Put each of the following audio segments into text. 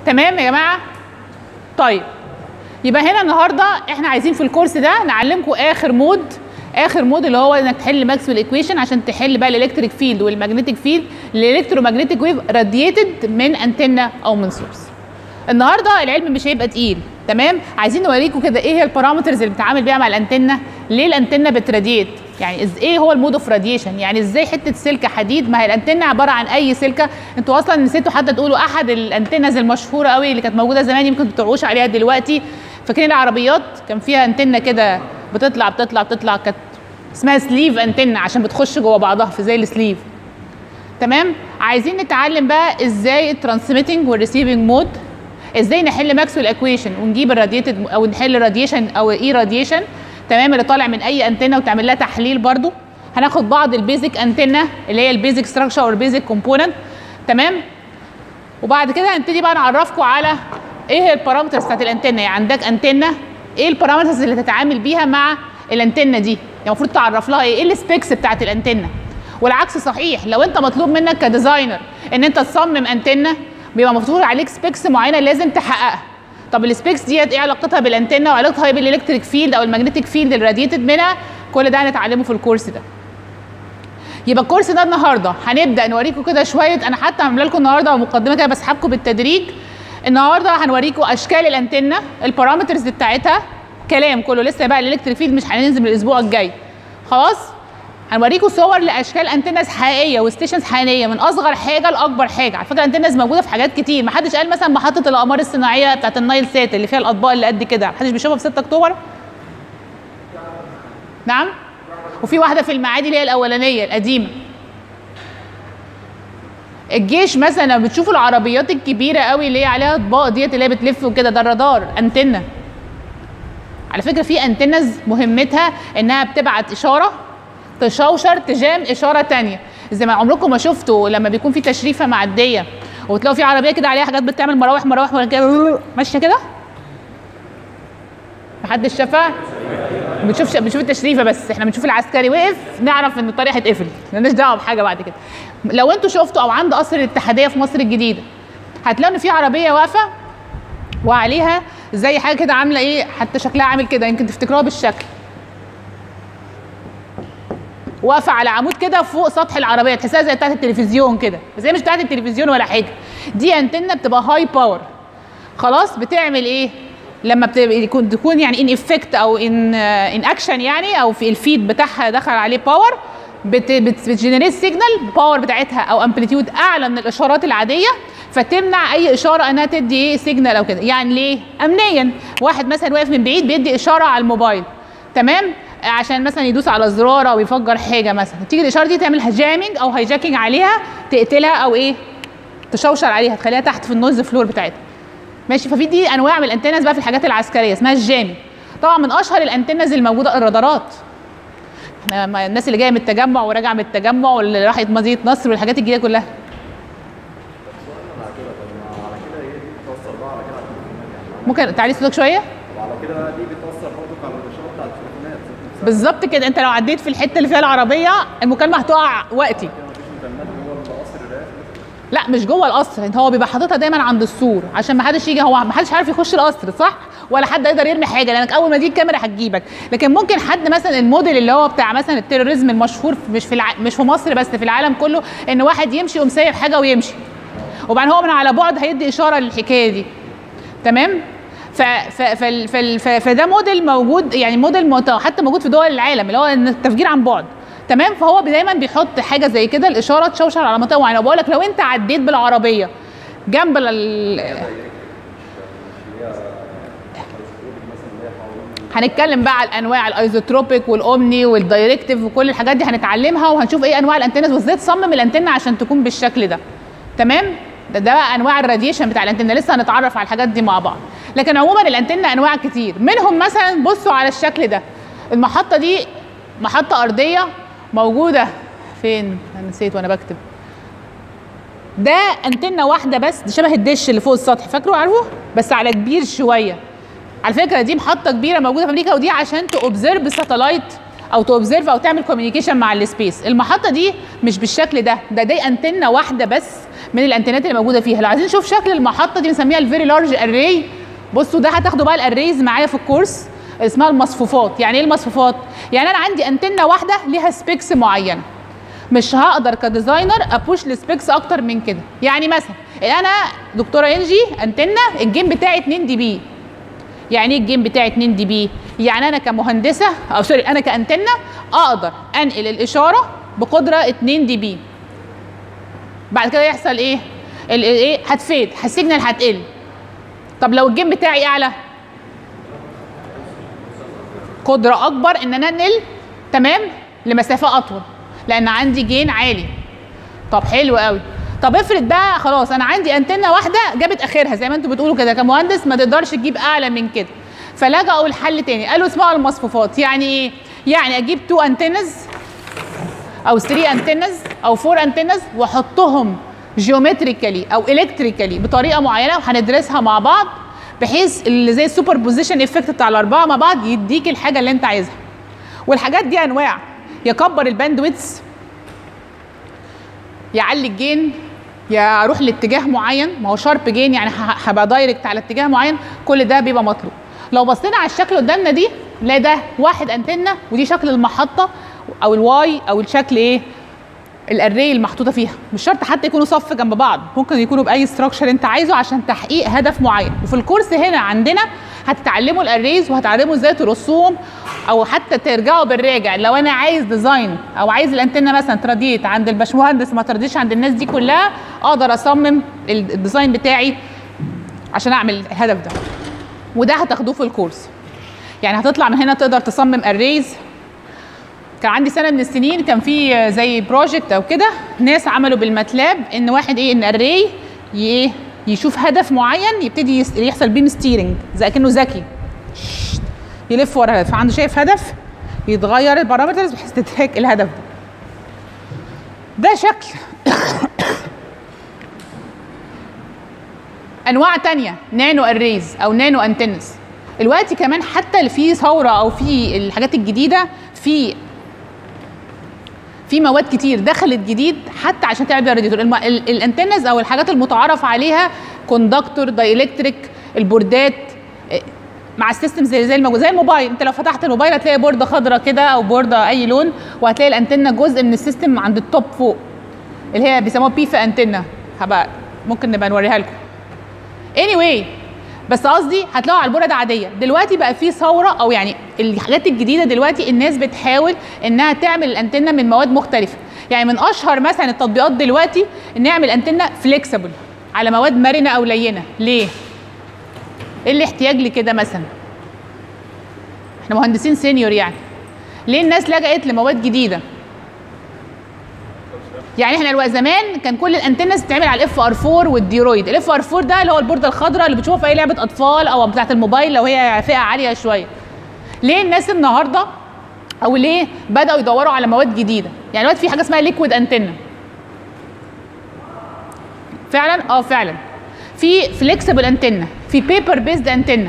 تمام يا جماعه طيب يبقى هنا النهارده احنا عايزين في الكورس ده نعلمكم اخر مود اخر مود اللي هو انك تحل ماكسويل ايكويشن عشان تحل بقى الالكتريك فيلد والمagnetic فيلد الالكترومagnetic ويف راديتد من انتنه او من سورس النهارده العلم مش هيبقى تقيل تمام عايزين نوريكم كده ايه هي البارامترز اللي بتتعامل بيها مع الانتنه ليه الانتنه بتراديت يعني إز ايه هو المود اوف راديشن يعني ازاي حته سلكه حديد ما هي الانتنه عباره عن اي سلكه انتوا اصلا نسيتوا حتى تقولوا احد الانتنز المشهوره قوي اللي كانت موجوده زمان يمكن بتعوش عليها دلوقتي فاكرين العربيات كان فيها انتنه كده بتطلع بتطلع بتطلع كانت اسمها سليف انتنه عشان بتخش جوه بعضها في زي السليف تمام عايزين نتعلم بقى ازاي الترانسميتنج والريسيفنج مود ازاي نحل ماكسويل ايكويشن ونجيب الراديتد او نحل راديشن او اي راديشن تمام اللي طالع من اي انتنه وتعمل لها تحليل برضو هناخد بعض البيزك انتنه اللي هي البيزك ستراكشر او البيزك كومبوننت تمام وبعد كده هنبتدي بقى نعرفكم على ايه هي البارامترز بتاعت الانتنه يعني عندك انتنه ايه البارامترز اللي تتعامل بيها مع الانتنه دي يعني المفروض تعرف لها ايه ايه السبيكس بتاعت الانتنه والعكس صحيح لو انت مطلوب منك كديزاينر ان انت تصمم انتنه بيبقى مفروض عليك سبيكس معينه لازم تحققها طب السبيكس ديت ايه علاقتها بالانتنه وعلاقتها بالالكتريك فيلد او المagnetic فيلد الراديتد منها كل ده هنتعلمه في الكورس ده يبقى الكورس ده النهارده هنبدا نوريكم كده شويه انا حتى عامله لكم النهارده مقدمه كده بسحبكم بالتدريج النهارده هنوريكم اشكال الانتنه البارامترز بتاعتها كلام كله لسه بقى الالكتريك فيلد مش هننزل الاسبوع الجاي خلاص هنوريكم صور لاشكال انتنز حقيقيه وستيشنز حقيقيه من اصغر حاجه لاكبر حاجه على فكره انتنز موجوده في حاجات كتير ما حدش قال مثلا محطه الاقمار الصناعيه بتاعت النايل سات اللي فيها الاطباق اللي قد كده ما حدش بيشوفها في 6 اكتوبر نعم وفي واحده في المعادي اللي هي الاولانيه القديمه الجيش مثلا لما بتشوفوا العربيات الكبيره قوي اللي هي عليها اطباق ديت اللي هي بتلف وكده ده الرادار انتنه على فكره في انتنز مهمتها انها بتبعت اشاره تشوشر تجام اشاره تانية زي ما عمركم ما شفتوا لما بيكون في تشريفه معديه وتلاقوا في عربيه كده عليها حاجات بتعمل مراوح مراوح كده ماشيه كده محدش شافها ما بنشوفش بنشوف التشريفه بس احنا بنشوف العسكري وقف نعرف ان الطريق هيتقفل مالناش دعوه بحاجه بعد كده لو انتوا شفتوا او عند قصر الاتحاديه في مصر الجديده هتلاقوا ان في عربيه واقفه وعليها زي حاجه كده عامله ايه حتى شكلها عامل كده يمكن تفتكروها بالشكل واقفه على عمود كده فوق سطح العربيه تحسها زي بتاعت التلفزيون كده بس هي مش بتاعت التلفزيون ولا حاجه دي انتنه بتبقى هاي باور خلاص بتعمل ايه لما بتكون تكون يعني ان افكت او ان ان اكشن يعني او في الفيد بتاعها دخل عليه باور بتجنريت سيجنال باور بتاعتها او امبليتيود اعلى من الاشارات العاديه فتمنع اي اشاره انها تدي ايه سيجنال او كده يعني ليه امنيا واحد مثلا واقف من بعيد بيدي اشاره على الموبايل تمام عشان مثلا يدوس على زرار او يفجر حاجه مثلا تيجي الاشاره دي تعمل جامنج او هايجاكينج عليها تقتلها او ايه تشوشر عليها تخليها تحت في النويز فلور بتاعتها ماشي ففي دي انواع من الانتنز بقى في الحاجات العسكريه اسمها الجامي طبعا من اشهر الانتنز الموجوده الرادارات احنا الناس اللي جايه من التجمع وراجعه من التجمع واللي راحت مدينه نصر والحاجات الجديده كلها ممكن تعلي صوتك شويه وعلى كده بقى دي بتاثر برضه على الاشاره بتاعت التليفونات بالظبط كده انت لو عديت في الحته اللي فيها العربيه المكالمه هتقع وقتي مفيش مكالمات جوه القصر الرئاسي لا مش جوه القصر انت هو بيبقى حاططها دايما عند السور عشان ما حدش يجي هو ما حدش عارف يخش القصر صح ولا حد يقدر يرمي حاجه لانك اول ما تيجي الكاميرا هتجيبك لكن ممكن حد مثلا الموديل اللي هو بتاع مثلا التيروريزم المشهور مش في الع... مش في مصر بس في العالم كله ان واحد يمشي يقوم سايب حاجه ويمشي وبعدين هو من على بعد هيدي اشاره للحكايه دي تمام ف ف فال- فال- ف فده موديل موجود يعني موديل مت- حتى موجود في دول العالم اللي هو ان التفجير عن بعد تمام فهو دايما بيحط حاجه زي كده الاشاره تشوشر على منطقه معينه بقول لك لو انت عديت بالعربيه جنب ال... هنتكلم بقى على الانواع الايزوتروبيك والاومني والدايركتيف وكل الحاجات دي هنتعلمها وهنشوف ايه انواع الانتنز وازاي تصمم الانتنه عشان تكون بالشكل ده تمام ده ده بقى انواع الراديشن بتاع الانتنه لسه هنتعرف على الحاجات دي مع بعض لكن عموما الانتنه انواع كتير منهم مثلا بصوا على الشكل ده المحطه دي محطه ارضيه موجوده فين انا نسيت وانا بكتب ده انتنه واحده بس دي شبه الدش اللي فوق السطح فاكره عارفه بس على كبير شويه على فكره دي محطه كبيره موجوده في امريكا ودي عشان تobserve ساتلايت او توبزرف او تعمل كوميونيكيشن مع السبيس المحطه دي مش بالشكل ده ده دي انتنه واحده بس من الانتنات اللي موجوده فيها لو عايزين نشوف شكل المحطه دي بنسميها الفيري لارج اري بصوا ده هتاخدوا بقى الاريز معايا في الكورس اسمها المصفوفات يعني ايه المصفوفات يعني انا عندي انتنه واحده ليها سبيكس معينه مش هقدر كديزاينر ابوش لسبيكس اكتر من كده يعني مثلا انا دكتوره انجي انتنه الجيم بتاعي 2 دي بي يعني ايه الجيم بتاعي 2 دي بي يعني انا كمهندسه او سوري انا كانتنه اقدر انقل الاشاره بقدره 2 دي بي بعد كده يحصل ايه ال- ايه هتفيد السيجنال هتقل طب لو الجيم بتاعي اعلى قدره اكبر ان انا انقل تمام لمسافه اطول لان عندي جين عالي طب حلو قوي طب افرض بقى خلاص انا عندي انتنه واحده جابت اخرها زي ما انتوا بتقولوا كده كمهندس ما تقدرش تجيب اعلى من كده فلجأوا لحل تاني قالوا اسمها المصفوفات يعني ايه يعني اجيب تو انتنز او 3 انتنز او 4 انتنز واحطهم جيومتريكالي او الكتريكالي بطريقه معينه وهندرسها مع بعض بحيث اللي زي السوبر بوزيشن افكت بتاع الاربعه مع بعض يديك الحاجه اللي انت عايزها والحاجات دي انواع يكبر الباندويتس يعلي الجين يا اروح لاتجاه معين ما هو شارب جين يعني ه- هبقى دايركت على اتجاه معين كل ده بيبقى مطلوب لو بصينا على الشكل قدامنا دي لا ده واحد انتنه ودي شكل المحطه او الواي او الشكل ايه الاري المحطوطه فيها مش شرط حتى يكونوا صف جنب بعض ممكن يكونوا باي ستراكشر انت عايزه عشان تحقيق هدف معين وفي الكورس هنا عندنا هتتعلموا الاريز وهتعلموا ازاي ترصوهم او حتى ترجعوا بالراجع لو انا عايز ديزاين او عايز الانتنه مثلا تراديت عند الباشمهندس ما ترضيش عند الناس دي كلها اقدر اصمم ال- الديزاين بتاعي عشان اعمل الهدف ده وده هتاخدوه في الكورس يعني هتطلع من هنا تقدر تصمم اريز كان عندي سنه من السنين كان في زي بروجكت او كده ناس عملوا بالماتلاب ان واحد ايه ان اري ايه يشوف هدف معين يبتدي يس- يحصل بيم ستيرنج زي كانه ذكي شت، يلف ورا الهدف فعنده شايف هدف يتغير البارامترز بحيث تتراك الهدف ده ده شكل انواع تانية نانو اريز او نانو انتنس الوقت كمان حتى اللي فيه ثوره او في الحاجات الجديده في في مواد كتير دخلت جديد حتى عشان تعمل بيها راديتور الم... ال- الانتنز او الحاجات المتعارف عليها كوندكتور دايلكتريك البوردات إيه، مع السيستم زي زي الموجود زي الموبايل انت لو فتحت الموبايل هتلاقي بورده خضراء كده او بورده اي لون وهتلاقي الانتنه جزء من السيستم عند التوب فوق اللي هي بيسموها بيفا انتنه هبقى ممكن نبقى نوريها لكم anyway بس قصدي هتلاقوا على البورد عاديه دلوقتي بقى في ثوره او يعني الحاجات الجديده دلوقتي الناس بتحاول انها تعمل الانتنه من مواد مختلفه يعني من اشهر مثلا التطبيقات دلوقتي ان نعمل انتنه فليكسبل على مواد مرنه او لينه ليه ايه الاحتياج لكده مثلا احنا مهندسين سينيور يعني ليه الناس لجأت لمواد جديده يعني احنا الوقت زمان كان كل الانتنس بتتعمل على الاف ار 4 والديرويد الاف ار 4 ده اللي هو البورده الخضراء اللي بتشوفها في اي لعبه اطفال او بتاعه الموبايل لو هي فئه عاليه شويه ليه الناس النهارده او ليه بداوا يدوروا على مواد جديده يعني دلوقتي في حاجه اسمها ليكويد انتنه فعلا اه فعلا في فليكسبل انتنه في بيبر بيزد انتنه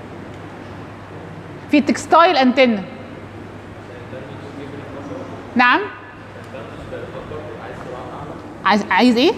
في تكستايل انتنه نعم عايز عايز ايه؟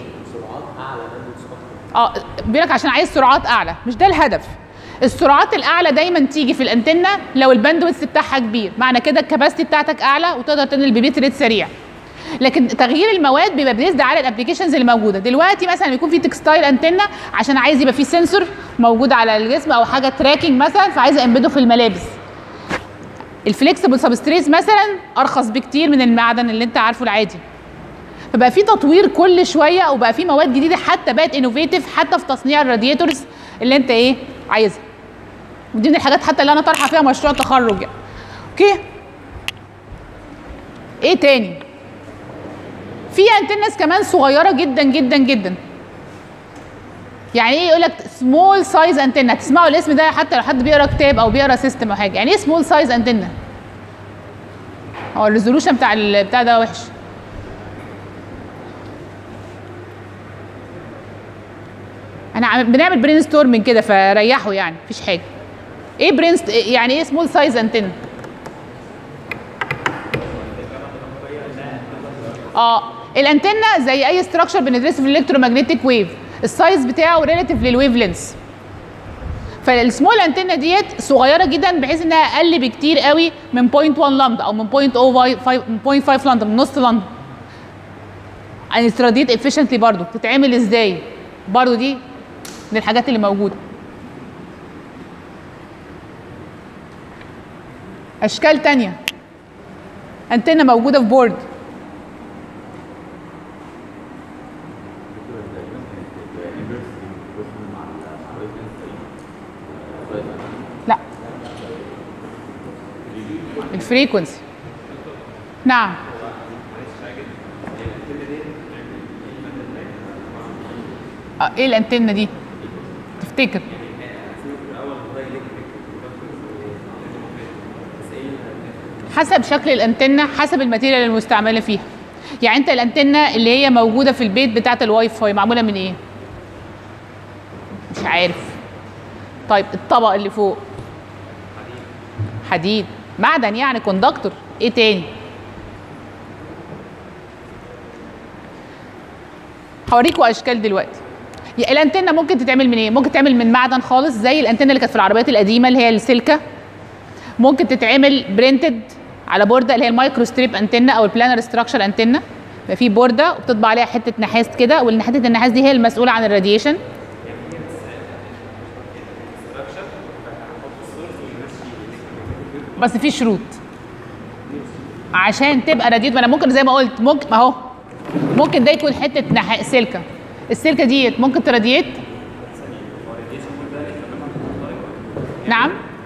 اه بيقول لك عشان عايز سرعات اعلى مش ده الهدف السرعات الاعلى دايما تيجي في الانتنه لو الباندويث بتاعها كبير معنى كده الكباستي بتاعتك اعلى وتقدر تنقل ببيت ريت سريع لكن تغيير المواد بيبقى بيزد على الابلكيشنز اللي موجوده دلوقتي مثلا بيكون في تكستايل انتنه عشان عايز يبقى في سنسور موجود على الجسم او حاجه تراكنج مثلا فعايز امبده في الملابس الفليكسبل سبستريتس مثلا ارخص بكتير من المعدن اللي انت عارفه العادي فبقى في تطوير كل شويه وبقى في مواد جديده حتى بقت انوفيتيف حتى في تصنيع الرادياتورز اللي انت ايه عايزها ودي من الحاجات حتى اللي انا طارحه فيها مشروع تخرج يعني اوكي ايه تاني في انتنس كمان صغيره جدا جدا جدا يعني ايه يقول لك سمول سايز انتنا تسمعوا الاسم ده حتى لو حد بيقرا كتاب او بيقرا سيستم او حاجه يعني ايه سمول سايز انتنا هو الريزولوشن بتاع ال- بتاع ده وحش انا عم- بنعمل برين ستورمنج كده فريحوا يعني مفيش حاجه ايه برين يعني ايه سمول سايز انتنا اه الانتنه زي اي ستراكشر بندرسه في الالكترومagnetic ويف السايز بتاعه ريلاتيف للويف لينس فالسمول انتنه ديت صغيره جدا بحيث انها اقل بكتير قوي من 0.1 لامدا او من 0.05 من 0.5 لامدا من نص لامدا يعني استراديت افيشنتلي برضو بتتعمل ازاي برضو دي من الحاجات اللي موجوده اشكال تانية انتنه موجوده في بورد لا الفريكونسي نعم آه، ايه الانتنه دي تفتكر حسب شكل الانتنه حسب الماتيريال المستعمله فيها يعني انت الانتنه اللي هي موجوده في البيت بتاعه الواي فاي معموله من ايه مش عارف طيب الطبق اللي فوق حديد معدن يعني كوندكتور ايه تاني هوريكم اشكال دلوقتي يا الانتنه ممكن تتعمل من ايه ممكن تتعمل من معدن خالص زي الانتنه اللي كانت في العربيات القديمه اللي هي السلكه ممكن تتعمل برينتد على بورده اللي هي المايكرو ستريب انتنه او البلانر ستراكشر انتنه يبقى في بورده وبتطبع عليها حته نحاس كده والحته النحاس دي هي المسؤوله عن الراديشن بس في شروط عشان تبقى راديت ما انا ممكن زي ما قلت ممكن ما هو ممكن ده يكون حته نح... سلكه السلكه ديت ممكن تراديت نعم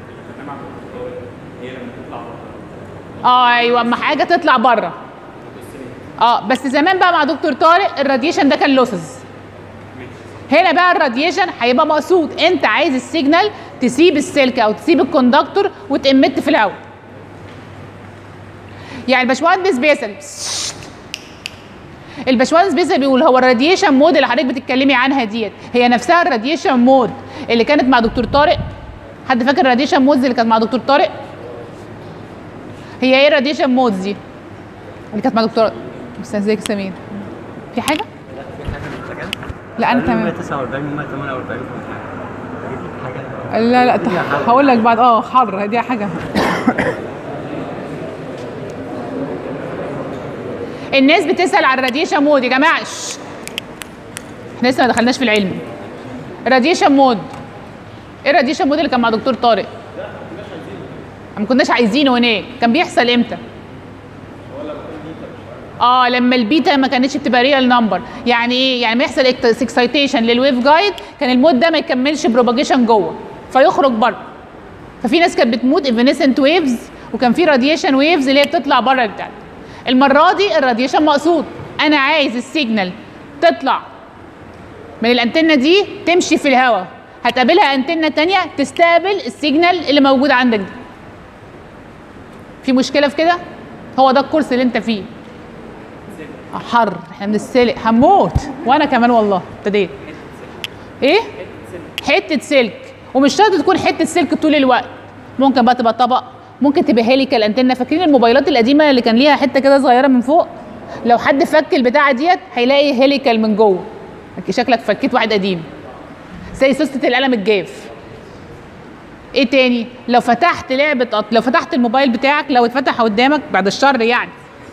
اه ايوه اما حاجه تطلع بره اه بس زمان بقى مع دكتور طارق الراديشن ده كان لوسز هنا بقى الراديشن هيبقى مقصود انت عايز السيجنال تسيب السلك او تسيب الكوندكتور وتمت في الهواء يعني الباشمهندس بيسال الباشمهندس بيسال بيقول هو الراديشن مود اللي حضرتك بتتكلمي عنها ديت هي نفسها الراديشن مود اللي كانت مع دكتور طارق حد فاكر الراديشن مودز اللي كانت مع دكتور طارق هي ايه الراديشن مودز دي اللي كانت مع دكتور استاذ ازيك يا سمير في حاجه لا انا تمام 149 148 حاجه لا لا طب هقول لك بعد اه حاضر دي حاجه الناس بتسال على الراديشن مود يا جماعه شش. احنا لسه ما دخلناش في العلم الراديشن مود ايه الراديشن مود اللي كان مع دكتور طارق ما كناش عايزينه هناك كان بيحصل امتى اه لما البيتا ما كانتش بتبقى ريال نمبر يعني ايه يعني ما يحصل اكسايتيشن للويف جايد كان المود ده ما يكملش بروباجيشن جوه فيخرج بره ففي ناس كانت بتموت ايفنسنت ويفز وكان في راديشن ويفز اللي هي بتطلع بره البتاع المره دي الراديشن مقصود انا عايز السيجنال تطلع من الانتنه دي تمشي في الهواء هتقابلها انتنه تانية تستقبل السيجنال اللي موجود عندك دي في مشكله في كده هو ده الكورس اللي انت فيه حر احنا بنتسلق هموت وانا كمان والله ابتديت ايه حته سلك ومش شرط تكون حته سلك طول الوقت ممكن بقى تبقى طبق ممكن تبقى هيليكال انتنه فاكرين الموبايلات القديمه اللي كان ليها حته كده صغيره من فوق لو حد فك البتاعه ديت هيلاقي هيليكال من جوه شكلك فكيت واحد قديم زي سوسته القلم الجاف ايه تاني لو فتحت لعبه أط... لو فتحت الموبايل بتاعك لو اتفتح قدامك بعد الشر يعني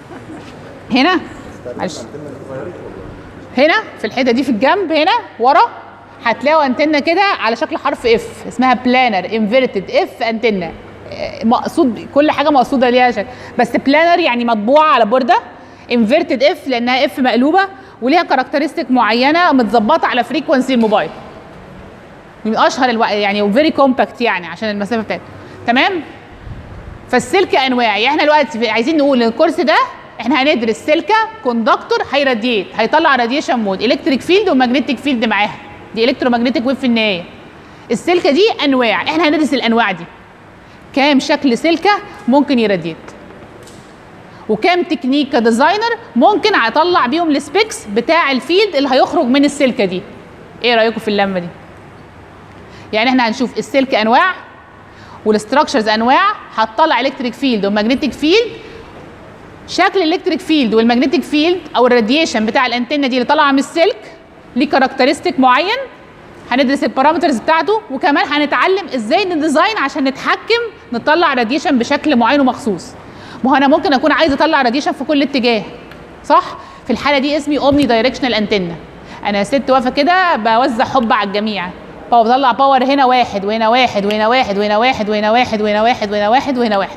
هنا معلش هنا في الحته دي في الجنب هنا ورا هتلاقوا انتنه كده على شكل حرف اف اسمها بلانر انفيرتد اف انتنه مقصود كل حاجه مقصوده ليها شكل بس بلانر يعني مطبوعه على بورده انفيرتد اف لانها اف مقلوبه وليها كاركترستيك معينه متظبطه على فريكونسي الموبايل من اشهر الو... يعني فيري كومباكت يعني عشان المسافه بتاعتها تمام فالسلك انواع يعني احنا دلوقتي عايزين نقول الكورس ده احنا هندرس سلكه كوندكتور هيراديت هيطلع راديشن مود الكتريك فيلد وماجنتيك فيلد معاها دي الكترومagnetic ويف في النهايه السلكه دي انواع احنا هندرس الانواع دي كام شكل سلكه ممكن يراديت وكام تكنيك كديزاينر ممكن اطلع بيهم السبيكس بتاع الفيلد اللي هيخرج من السلكه دي ايه رايكم في اللمه دي يعني احنا هنشوف السلك انواع والاستراكشرز انواع هتطلع الكتريك فيلد وماجنتيك فيلد شكل الالكتريك فيلد والمagnetic فيلد او الراديشن بتاع الانتنه دي اللي طالعه من السلك ليه كاركترستيك معين هندرس البارامترز بتاعته وكمان هنتعلم ازاي نديزاين عشان نتحكم نطلع راديشن بشكل معين ومخصوص ما هو انا ممكن اكون عايز اطلع راديشن في كل اتجاه صح في الحاله دي اسمي اومني دايركشنال انتنه انا ست واقفه كده بوزع حب على الجميع باور بطلع باور هنا واحد وهنا واحد وهنا واحد وهنا واحد وهنا واحد وهنا واحد وهنا واحد وهنا واحد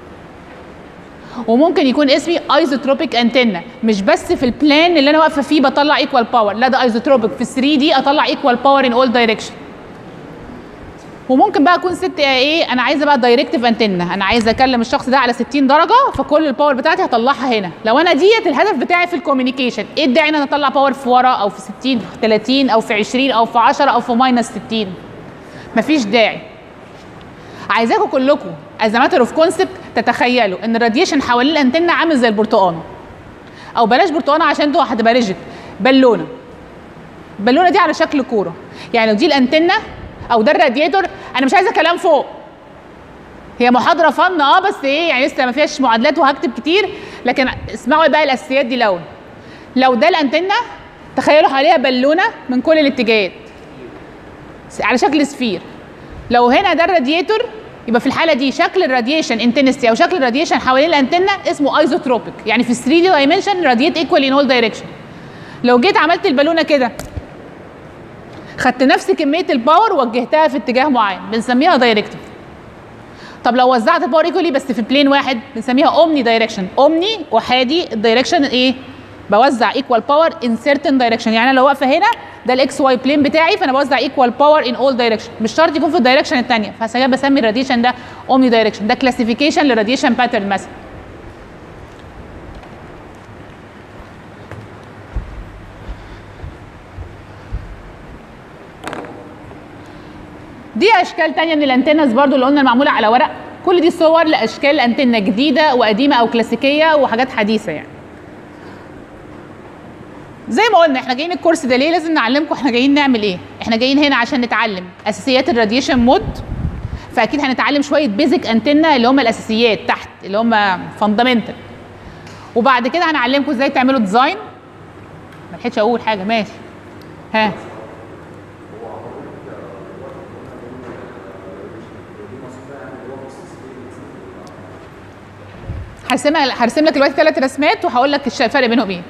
وممكن يكون اسمي ايزوتروبيك انتنه مش بس في البلان اللي انا واقفه فيه بطلع ايكوال باور لا ده ايزوتروبيك في 3 دي اطلع ايكوال باور ان اول دايركشن وممكن بقى اكون ست ايه انا عايزه بقى دايركتيف انتنه انا عايزه اكلم الشخص ده على 60 درجه فكل الباور بتاعتي هطلعها هنا لو انا ديت الهدف بتاعي في الكوميونيكيشن ايه الداعي ان انا اطلع باور في ورا او في 60 في 30 او في 20 او في 10 او في ماينس 60 مفيش داعي عايزاكم كلكم از ماتر اوف كونسبت تتخيلوا ان الراديشن حوالين الانتنه عامل زي البرتقانه او بلاش برتقانه عشان انتوا هتبقى ريجيت بالونه البالونه دي على شكل كوره يعني لو دي الانتنه او ده الراديتور انا مش عايزه كلام فوق هي محاضره فن اه بس ايه يعني لسه ما فيهاش معادلات وهكتب كتير لكن اسمعوا بقى الاساسيات دي الاول لو ده الانتنه تخيلوا حواليها بالونه من كل الاتجاهات على شكل سفير لو هنا ده الراديتور يبقى في الحاله دي شكل الراديشن انتنستي او شكل الراديشن حوالين الانتنه اسمه ايزوتروبيك يعني في 3 دي دايمنشن راديت ايكوال ان اول دايركشن لو جيت عملت البالونه كده خدت نفس كميه الباور وجهتها في اتجاه معين بنسميها دايركتيف طب لو وزعت الباور ايكولي بس في بلين واحد بنسميها اومني دايركشن اومني احادي الدايركشن ايه بوزع ايكوال باور ان سيرتن دايركشن يعني انا لو واقفه هنا ده الاكس واي بلين بتاعي فانا بوزع ايكوال باور ان اول دايركشن مش شرط يكون في الدايركشن الثانيه فعشان كده بسمي الراديشن ده اومني دايركشن ده كلاسيفيكيشن للراديشن باترن مثلا دي اشكال تانية من الانتنز برضو اللي قلنا معموله على ورق كل دي صور لاشكال انتنه جديده وقديمه او كلاسيكيه وحاجات حديثه يعني زي ما قلنا احنا جايين الكورس ده ليه لازم نعلمكم احنا جايين نعمل ايه احنا جايين هنا عشان نتعلم اساسيات الراديشن مود فاكيد هنتعلم شويه بيزك انتنه اللي هم الاساسيات تحت اللي هم فاندامنتال وبعد كده هنعلمكم ازاي تعملوا ديزاين ما لحقتش اقول حاجه ماشي ها هرسمها هرسم لك دلوقتي ثلاث رسمات وهقول لك الش- الفرق بينهم ايه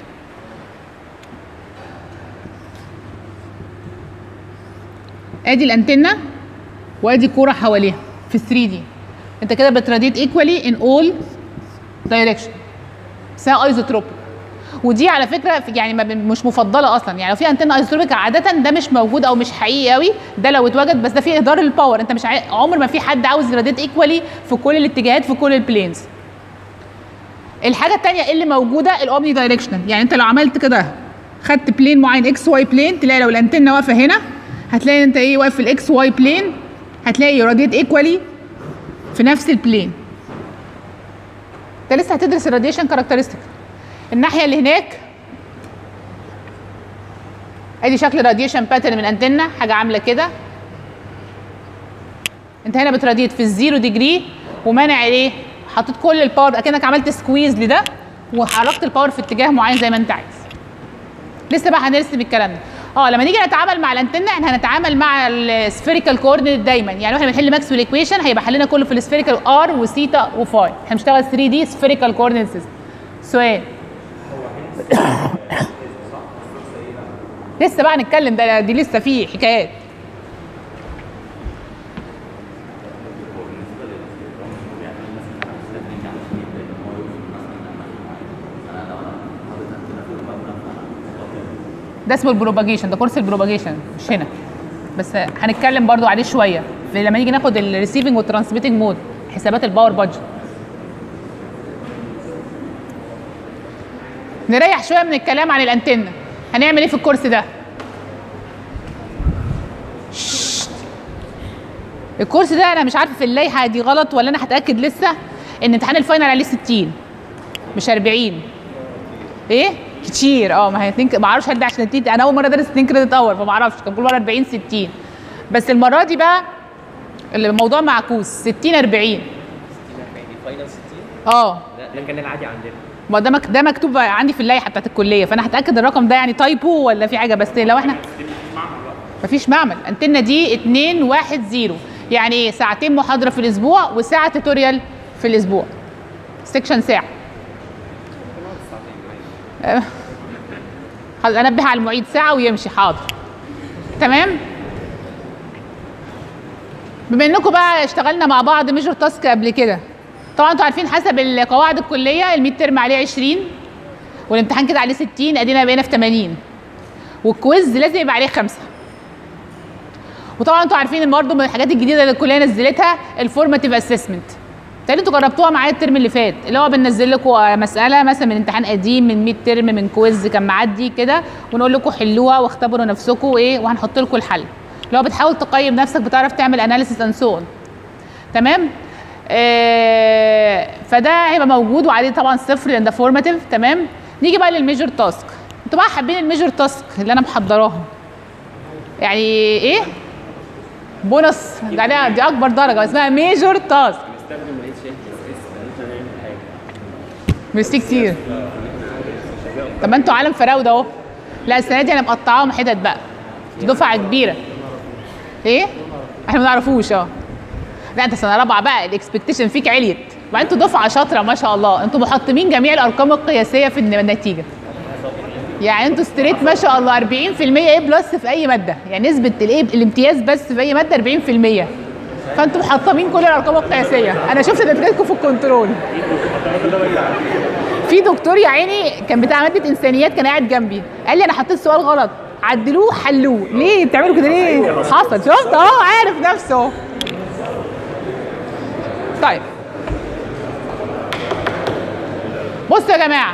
ادي الانتنه وادي كوره حواليها في 3 دي انت كده بتراديت ايكوالي ان اول دايركشن اسمها ايزوتروبيك ودي على فكره في- يعني ما ب- مش مفضله اصلا يعني لو في انتنه ايزوتروبيك عاده ده مش موجود او مش حقيقي قوي ده لو اتوجد بس ده فيه اهدار للباور انت مش عاي... عمر ما في حد عاوز يراديت ايكوالي في كل الاتجاهات في كل البلينز الحاجه الثانيه اللي موجوده الاومني دايركشنال يعني انت لو عملت كده خدت بلين معين اكس واي بلين تلاقي لو الانتنه واقفه هنا هتلاقي انت ايه واقف في الاكس واي بلين هتلاقي راديت ايكوالي في نفس البلين انت لسه هتدرس الراديشن كاركترستيك الناحيه اللي هناك ادي شكل راديشن باترن من انتنه حاجه عامله كده انت هنا بتراديت في الزيرو ديجري ومانع ايه حطيت كل الباور اكنك عملت سكويز لده وحركت الباور في اتجاه معين زي ما انت عايز لسه بقى هنرسم الكلام ده اه لما نيجي نتعامل مع الانتنه احنا هنتعامل مع السفيريكال كوردينيت دايما يعني واحنا بنحل ماكسويل ايكويشن هيبقى حلنا كله في السفيريكال ار وثيتا وفاي احنا بنشتغل 3 دي سفيريكال كوردينيت سيستم سؤال لسه بقى هنتكلم ده دي لسه في حكايات ده اسمه البروباجيشن ده كورس البروباجيشن مش هنا بس هنتكلم برضو عليه شويه في لما نيجي ناخد الريسيفنج والترانسميتنج مود حسابات الباور بادجت نريح شويه من الكلام عن الانتنه هنعمل ايه في الكورس ده ششت. الكورس ده انا مش عارفه في اللائحه دي غلط ولا انا هتاكد لسه ان امتحان الفاينل عليه 60 مش 40 ايه كتير اه ما هي اتنين ما اعرفش هل ده عشان اتنين انا اول مره ادرس 2 كريدت اور فما اعرفش كان كل مره 40 60 بس المره دي بقى الموضوع معكوس 60 40 فاينل 60 اه ده ده كان العادي عندنا ما ده مك- ده مكتوب عندي في اللائحه بتاعت الكليه فانا هتاكد الرقم ده يعني تايبو ولا في حاجه بس لو احنا مفيش معمل انتنا دي 2 1 0 يعني ايه ساعتين محاضره في الاسبوع وساعه توتوريال في الاسبوع سيكشن ساعه آه. خلاص انبه على المعيد ساعه ويمشي حاضر تمام بما انكم بقى اشتغلنا مع بعض ميجر تاسك قبل كده طبعا انتوا عارفين حسب القواعد الكليه الميد ترم عليه 20 والامتحان كده عليه 60 ادينا بقينا في 80 والكويز لازم يبقى عليه خمسه وطبعا انتوا عارفين برضه من الحاجات الجديده اللي الكليه نزلتها الفورماتيف اسسمنت تاني انتوا جربتوها معايا الترم اللي فات اللي هو بننزل لكم مساله مثلا من امتحان قديم من 100 ترم من كويز كان معدي كده ونقول لكم حلوها واختبروا نفسكم وايه وهنحط لكم الحل اللي هو بتحاول تقيم نفسك بتعرف تعمل اناليسيس اند سو تمام آه فده هيبقى موجود وعليه طبعا صفر لان ده فورماتيف تمام نيجي بقى للميجر تاسك انتوا بقى حابين الميجر تاسك اللي انا محضراها يعني ايه بونص دي عليها دي اكبر درجه اسمها ميجر تاسك نستخدم الاتش اتش اس ان احنا نعمل حاجه ميرسي كتير طب ما انتوا عالم فراوده اهو لا السنه دي انا مقطعاهم حتت بقى دفعه كبيره ايه احنا ما نعرفوش اه لا انت سنه رابعه بقى الاكسبكتيشن فيك عليت وبعدين انتوا دفعه شاطره ما شاء الله انتوا محطمين جميع الارقام القياسيه في النتيجه يعني انتوا ستريت ما شاء الله 40% ايه بلس في اي ماده يعني نسبه الايه الامتياز بس في اي ماده 40% فانتوا محطمين كل الارقام القياسيه انا شفت نتيجتكم في الكنترول في دكتور يا عيني كان بتاع ماده انسانيات كان قاعد جنبي قال لي انا حطيت سؤال غلط عدلوه حلوه ليه بتعملوا كده ليه حصل شفت اهو عارف نفسه طيب بصوا يا جماعه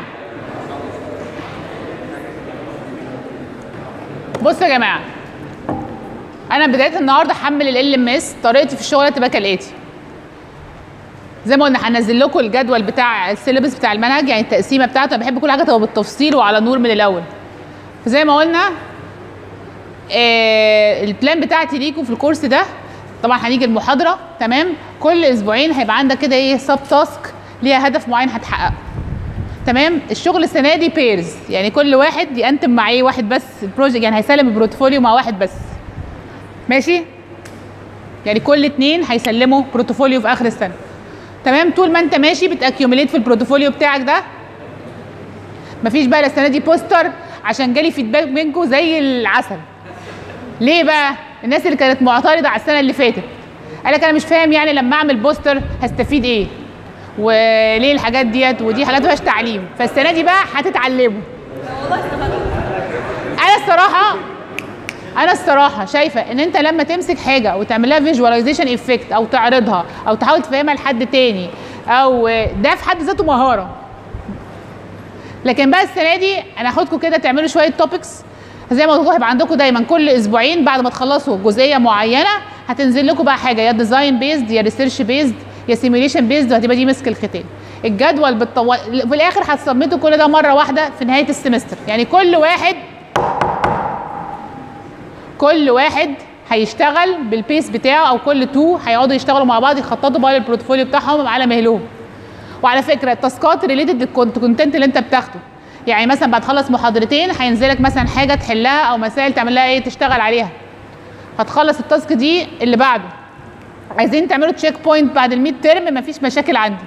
بصوا يا جماعه انا بدايه النهارده هحمل ال ام اس طريقتي في الشغل هتبقى كالاتي زي ما قلنا هنزل لكم الجدول بتاع السيلبس بتاع المنهج يعني التقسيمه بتاعته انا بحب كل حاجه تبقى بالتفصيل وعلى نور من الاول فزي ما قلنا آه البلان بتاعتي ليكم في الكورس ده طبعا هنيجي المحاضره تمام كل اسبوعين هيبقى عندك كده ايه سب تاسك ليها هدف معين هتحققه تمام الشغل السنه دي بيرز يعني كل واحد ينتم مع ايه واحد بس البروجكت يعني هيسلم البروتفوليو مع واحد بس ماشي يعني كل اتنين هيسلموا بروتوفوليو في اخر السنه تمام طول ما انت ماشي بتاكيوميليت في البروتوفوليو بتاعك ده مفيش بقى السنه دي بوستر عشان جالي فيدباك منكم زي العسل ليه بقى الناس اللي كانت معترضه على السنه اللي فاتت قال لك انا مش فاهم يعني لما اعمل بوستر هستفيد ايه وليه الحاجات ديت ودي حاجات مفيهاش تعليم فالسنه دي بقى هتتعلموا انا الصراحه انا الصراحه شايفه ان انت لما تمسك حاجه وتعمل لها فيجواليزيشن افكت او تعرضها او تحاول تفهمها لحد تاني او ده في حد ذاته مهاره لكن بقى السنه دي انا هاخدكم كده تعملوا شويه توبكس زي ما قلت لكم هيبقى عندكم دايما كل اسبوعين بعد ما تخلصوا جزئيه معينه هتنزل لكم بقى حاجه يا ديزاين بيزد يا ريسيرش بيزد يا سيميوليشن بيزد وهتبقى دي مسك الختام الجدول بالطو... في الاخر هتسميتوا كل ده مره واحده في نهايه السمستر يعني كل واحد كل واحد هيشتغل بالبيس بتاعه او كل تو هيقعدوا يشتغلوا مع بعض يخططوا بقى للبورتفوليو بتاعهم على مهلهم وعلى فكره التاسكات ريليتد للكونتنت اللي انت بتاخده يعني مثلا بعد تخلص محاضرتين هينزلك مثلا حاجه تحلها او مسائل تعمل لها ايه تشتغل عليها هتخلص التاسك دي اللي بعده عايزين تعملوا تشيك بوينت بعد الميد ترم مفيش مشاكل عندي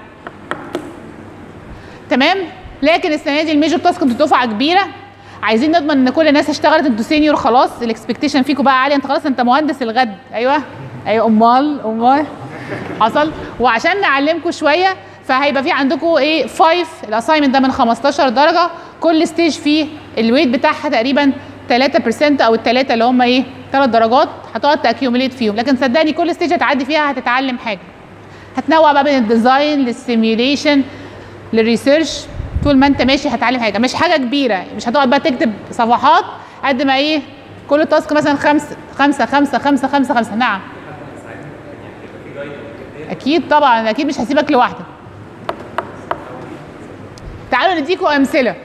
تمام لكن السنه دي الميجر تاسك انتوا دفعه كبيره عايزين نضمن ان كل الناس اشتغلت انتوا سينيور خلاص الاكسبكتيشن فيكم بقى عالي انت خلاص انت مهندس الغد ايوه ايوه امال امال حصل وعشان نعلمكم شويه فهيبقى في عندكم ايه 5 الاساينمنت ده من 15 درجه كل ستيج فيه الويت بتاعها تقريبا 3% او الثلاثه اللي هم ايه ثلاث درجات هتقعد تاكيوميليت فيهم لكن صدقني كل ستيج هتعدي فيها هتتعلم حاجه هتنوع بقى بين الديزاين للسيميوليشن للريسيرش طول ما انت ماشي هتعلم حاجه مش حاجه كبيره مش هتقعد بقى تكتب صفحات قد ما ايه كل تاسك مثلا خمسه خمسه خمسه خمسه خمسه خمسه نعم اكيد طبعا اكيد مش هسيبك لوحدك تعالوا نديكم امثله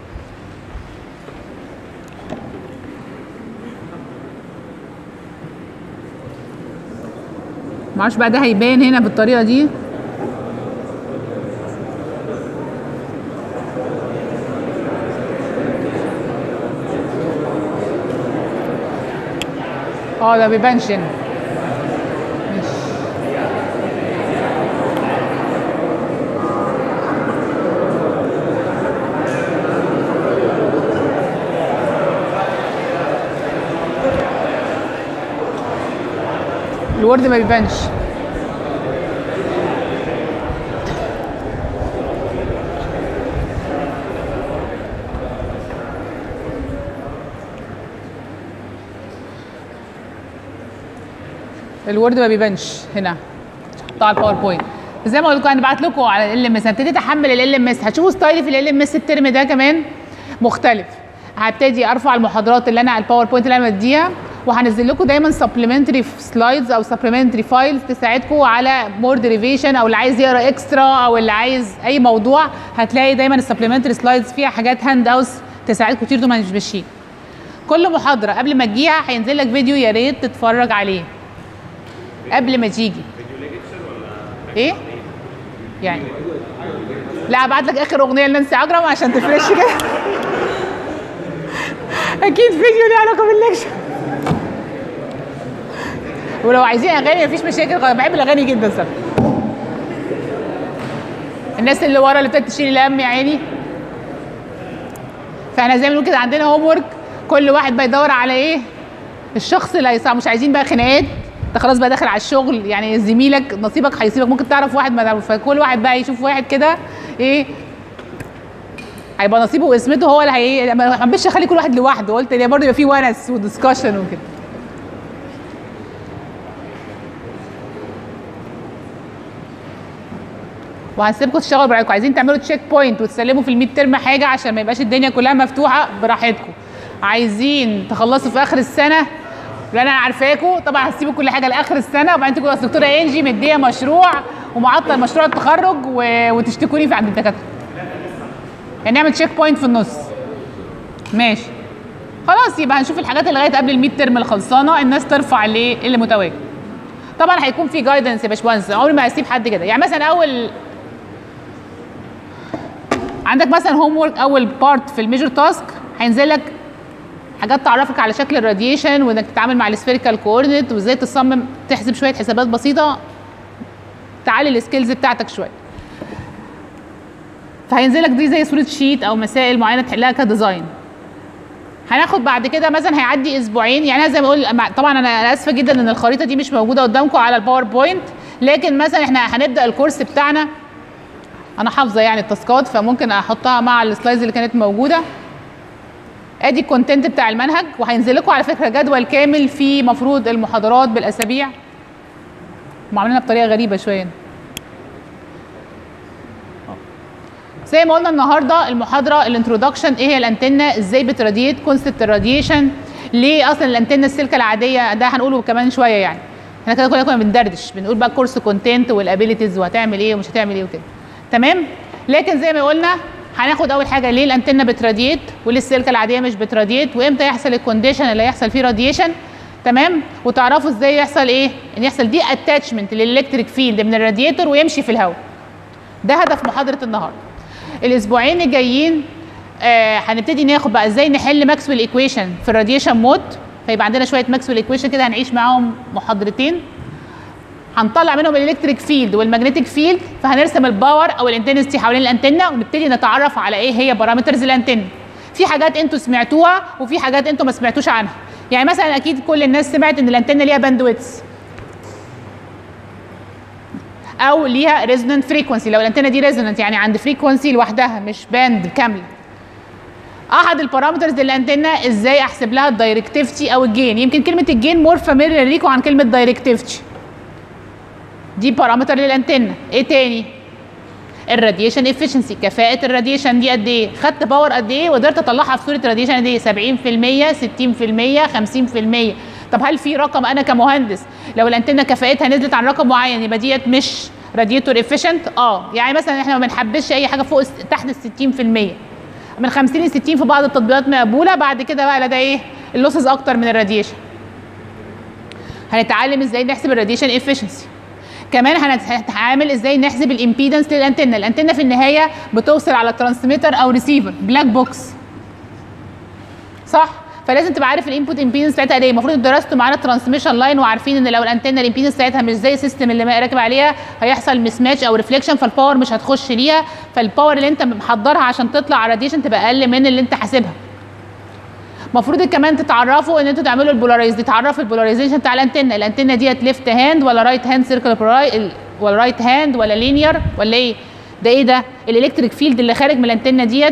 معرفش بقى ده هيبان هنا بالطريقه دي اه ده بيبانش هنا ماشي. الورد ما بيبانش الوورد ما بيبانش هنا حطها على الباوربوينت زي ما قلت لكم انا بعت لكم على ال ام اس هبتدي احمل ال ام اس هتشوفوا ستايلي في ال ام اس الترم ده كمان مختلف هبتدي ارفع المحاضرات اللي انا على الباوربوينت اللي انا بديها وهنزل لكم دايما سبلمنتري سلايدز او سبلمنتري فايلز تساعدكم على مور ديريفيشن او اللي عايز يقرا اكسترا او اللي عايز اي موضوع هتلاقي دايما السبلمنتري سلايدز فيها حاجات هاند اوتس تساعدكم كتير طول ما مش ماشيين كل محاضره قبل ما تجيها هينزل لك فيديو يا ريت تتفرج عليه قبل ما تيجي ايه يعني لا ابعت لك اخر اغنيه لنانسي عجرم عشان تفرش كده اكيد فيديو ليه علاقه بالليكشر ولو عايزين اغاني مفيش مشاكل أنا بحب الاغاني جدا صراحه الناس اللي ورا اللي ابتدت تشيل الهم يا عيني فاحنا زي ما بنقول كده عندنا هوم ورك كل واحد بيدور على ايه الشخص اللي هيصعب مش عايزين بقى خناقات انت خلاص بقى داخل على الشغل يعني زميلك نصيبك هيسيبك ممكن تعرف واحد ما تعرف فكل واحد بقى يشوف واحد كده ايه هيبقى نصيبه واسمته هو اللي هي ما حبيتش اخلي كل واحد لوحده قلت ليه برضه يبقى في ونس ودسكشن وكده وهنسيبكم تشتغلوا براحتكم عايزين تعملوا تشيك بوينت وتسلموا في الميد ترم حاجه عشان ما يبقاش الدنيا كلها مفتوحه براحتكم عايزين تخلصوا في اخر السنه اللي انا عارفاكم طبعا هسيبوا كل حاجه لاخر السنه وبعدين تقولوا اصل الدكتوره انجي مديه مشروع ومعطل مشروع التخرج و... وتشتكوني في عند الدكاتره يعني نعمل تشيك بوينت في النص ماشي خلاص يبقى هنشوف الحاجات اللي لغايه قبل الميد ترم الخلصانه الناس ترفع ليه اللي متواجد طبعا هيكون في جايدنس يا باشمهندس عمري ما هسيب حد كده يعني مثلا اول عندك مثلا هوم ورك اول بارت في الميجر تاسك هينزل لك حاجات تعرفك على شكل الراديشن وانك تتعامل مع السفيريكال كوردينيت وازاي تصمم تحسب شويه حسابات بسيطه تعلي السكيلز بتاعتك شويه فهينزل لك دي زي صوره شيت او مسائل معينه تحلها كديزاين هناخد بعد كده مثلا هيعدي اسبوعين يعني انا زي ما بقول طبعا انا أنا اسفه جدا ان الخريطه دي مش موجوده قدامكم على الباوربوينت لكن مثلا احنا هنبدا الكورس بتاعنا انا حافظه يعني التاسكات فممكن احطها مع السلايدز اللي كانت موجوده ادي الكونتنت بتاع المنهج وهينزل لكم على فكره جدول كامل فيه مفروض المحاضرات بالاسابيع هم عاملينها بطريقه غريبه شويه زي ما قلنا النهارده المحاضره الانترودكشن ايه هي الانتنه ازاي بتراديت كونسبت الراديشن ليه اصلا الانتنه السلكه العاديه ده هنقوله كمان شويه يعني احنا كده كنا كنا بندردش بنقول بقى كورس كونتنت والابيليتيز وهتعمل ايه ومش هتعمل ايه وكده تمام لكن زي ما قلنا هناخد اول حاجه ليه الانتنه بتراديت وليه السلكه العاديه مش بتراديت وامتى يحصل الكونديشن اللي هيحصل فيه راديشن تمام وتعرفوا ازاي يحصل ايه ان يحصل دي اتاتشمنت للالكتريك فيلد من الراديتور ويمشي في الهواء ده هدف محاضره النهارده الاسبوعين الجايين آه هنبتدي ناخد بقى ازاي نحل ماكسويل ايكويشن في الراديشن مود فيبقى عندنا شويه ماكسويل ايكويشن كده هنعيش معاهم محاضرتين هنطلع منهم الالكتريك فيلد والمagnetic فيلد فهنرسم الباور او الانتنستي حوالين الانتنه ونبتدي نتعرف على ايه هي بارامترز الانتنه في حاجات انتوا سمعتوها وفي حاجات انتوا ما سمعتوش عنها يعني مثلا اكيد كل الناس سمعت ان الانتنه ليها باندويتس او ليها ريزونانت فريكونسي لو الانتنه دي ريزونانت يعني عند فريكونسي لوحدها مش باند كامله احد البارامترز للانتنه ازاي احسب لها الدايركتيفيتي او الجين يمكن كلمه الجين مور فاميليار ليكم عن كلمه دايركتيفيتي دي بارامتر للانتنه ايه تاني الراديشن افشنسي كفاءه الراديشن دي قد ايه خدت باور قد ايه وقدرت اطلعها في صوره راديشن قد ايه 70% 60% 50% طب هل في رقم انا كمهندس لو الانتنه كفاءتها نزلت عن رقم معين يبقى ديت مش راديتور افيشنت اه يعني مثلا احنا ما بنحبش اي حاجه فوق تحت ال 60% من 50 ل 60 في بعض التطبيقات مقبوله بعد كده بقى لا ده ايه اللوسز اكتر من الراديشن هنتعلم ازاي نحسب الراديشن افيشنسي كمان هنتعامل ازاي نحسب الامبيدنس للانتنه الانتنه في النهايه بتوصل على ترانسميتر او ريسيفر بلاك بوكس صح فلازم تبقى عارف الانبوت امبيدنس بتاعتها قد ايه المفروض درستوا معانا الترانسميشن لاين وعارفين ان لو الانتنه الامبيدنس بتاعتها مش زي السيستم اللي راكب عليها هيحصل مس ماتش او ريفليكشن فالباور مش هتخش ليها فالباور اللي انت محضرها عشان تطلع على راديشن تبقى اقل من اللي انت حاسبها المفروض كمان تتعرفوا ان انتوا تعملوا البولارايز دي تعرفوا البولاريزيشن بتاع الانتنه الانتنه ديت ليفت هاند ولا رايت هاند سيركل ولا رايت هاند ولا لينير ولا ايه ده ايه ده الالكتريك فيلد اللي خارج من الانتنه ديت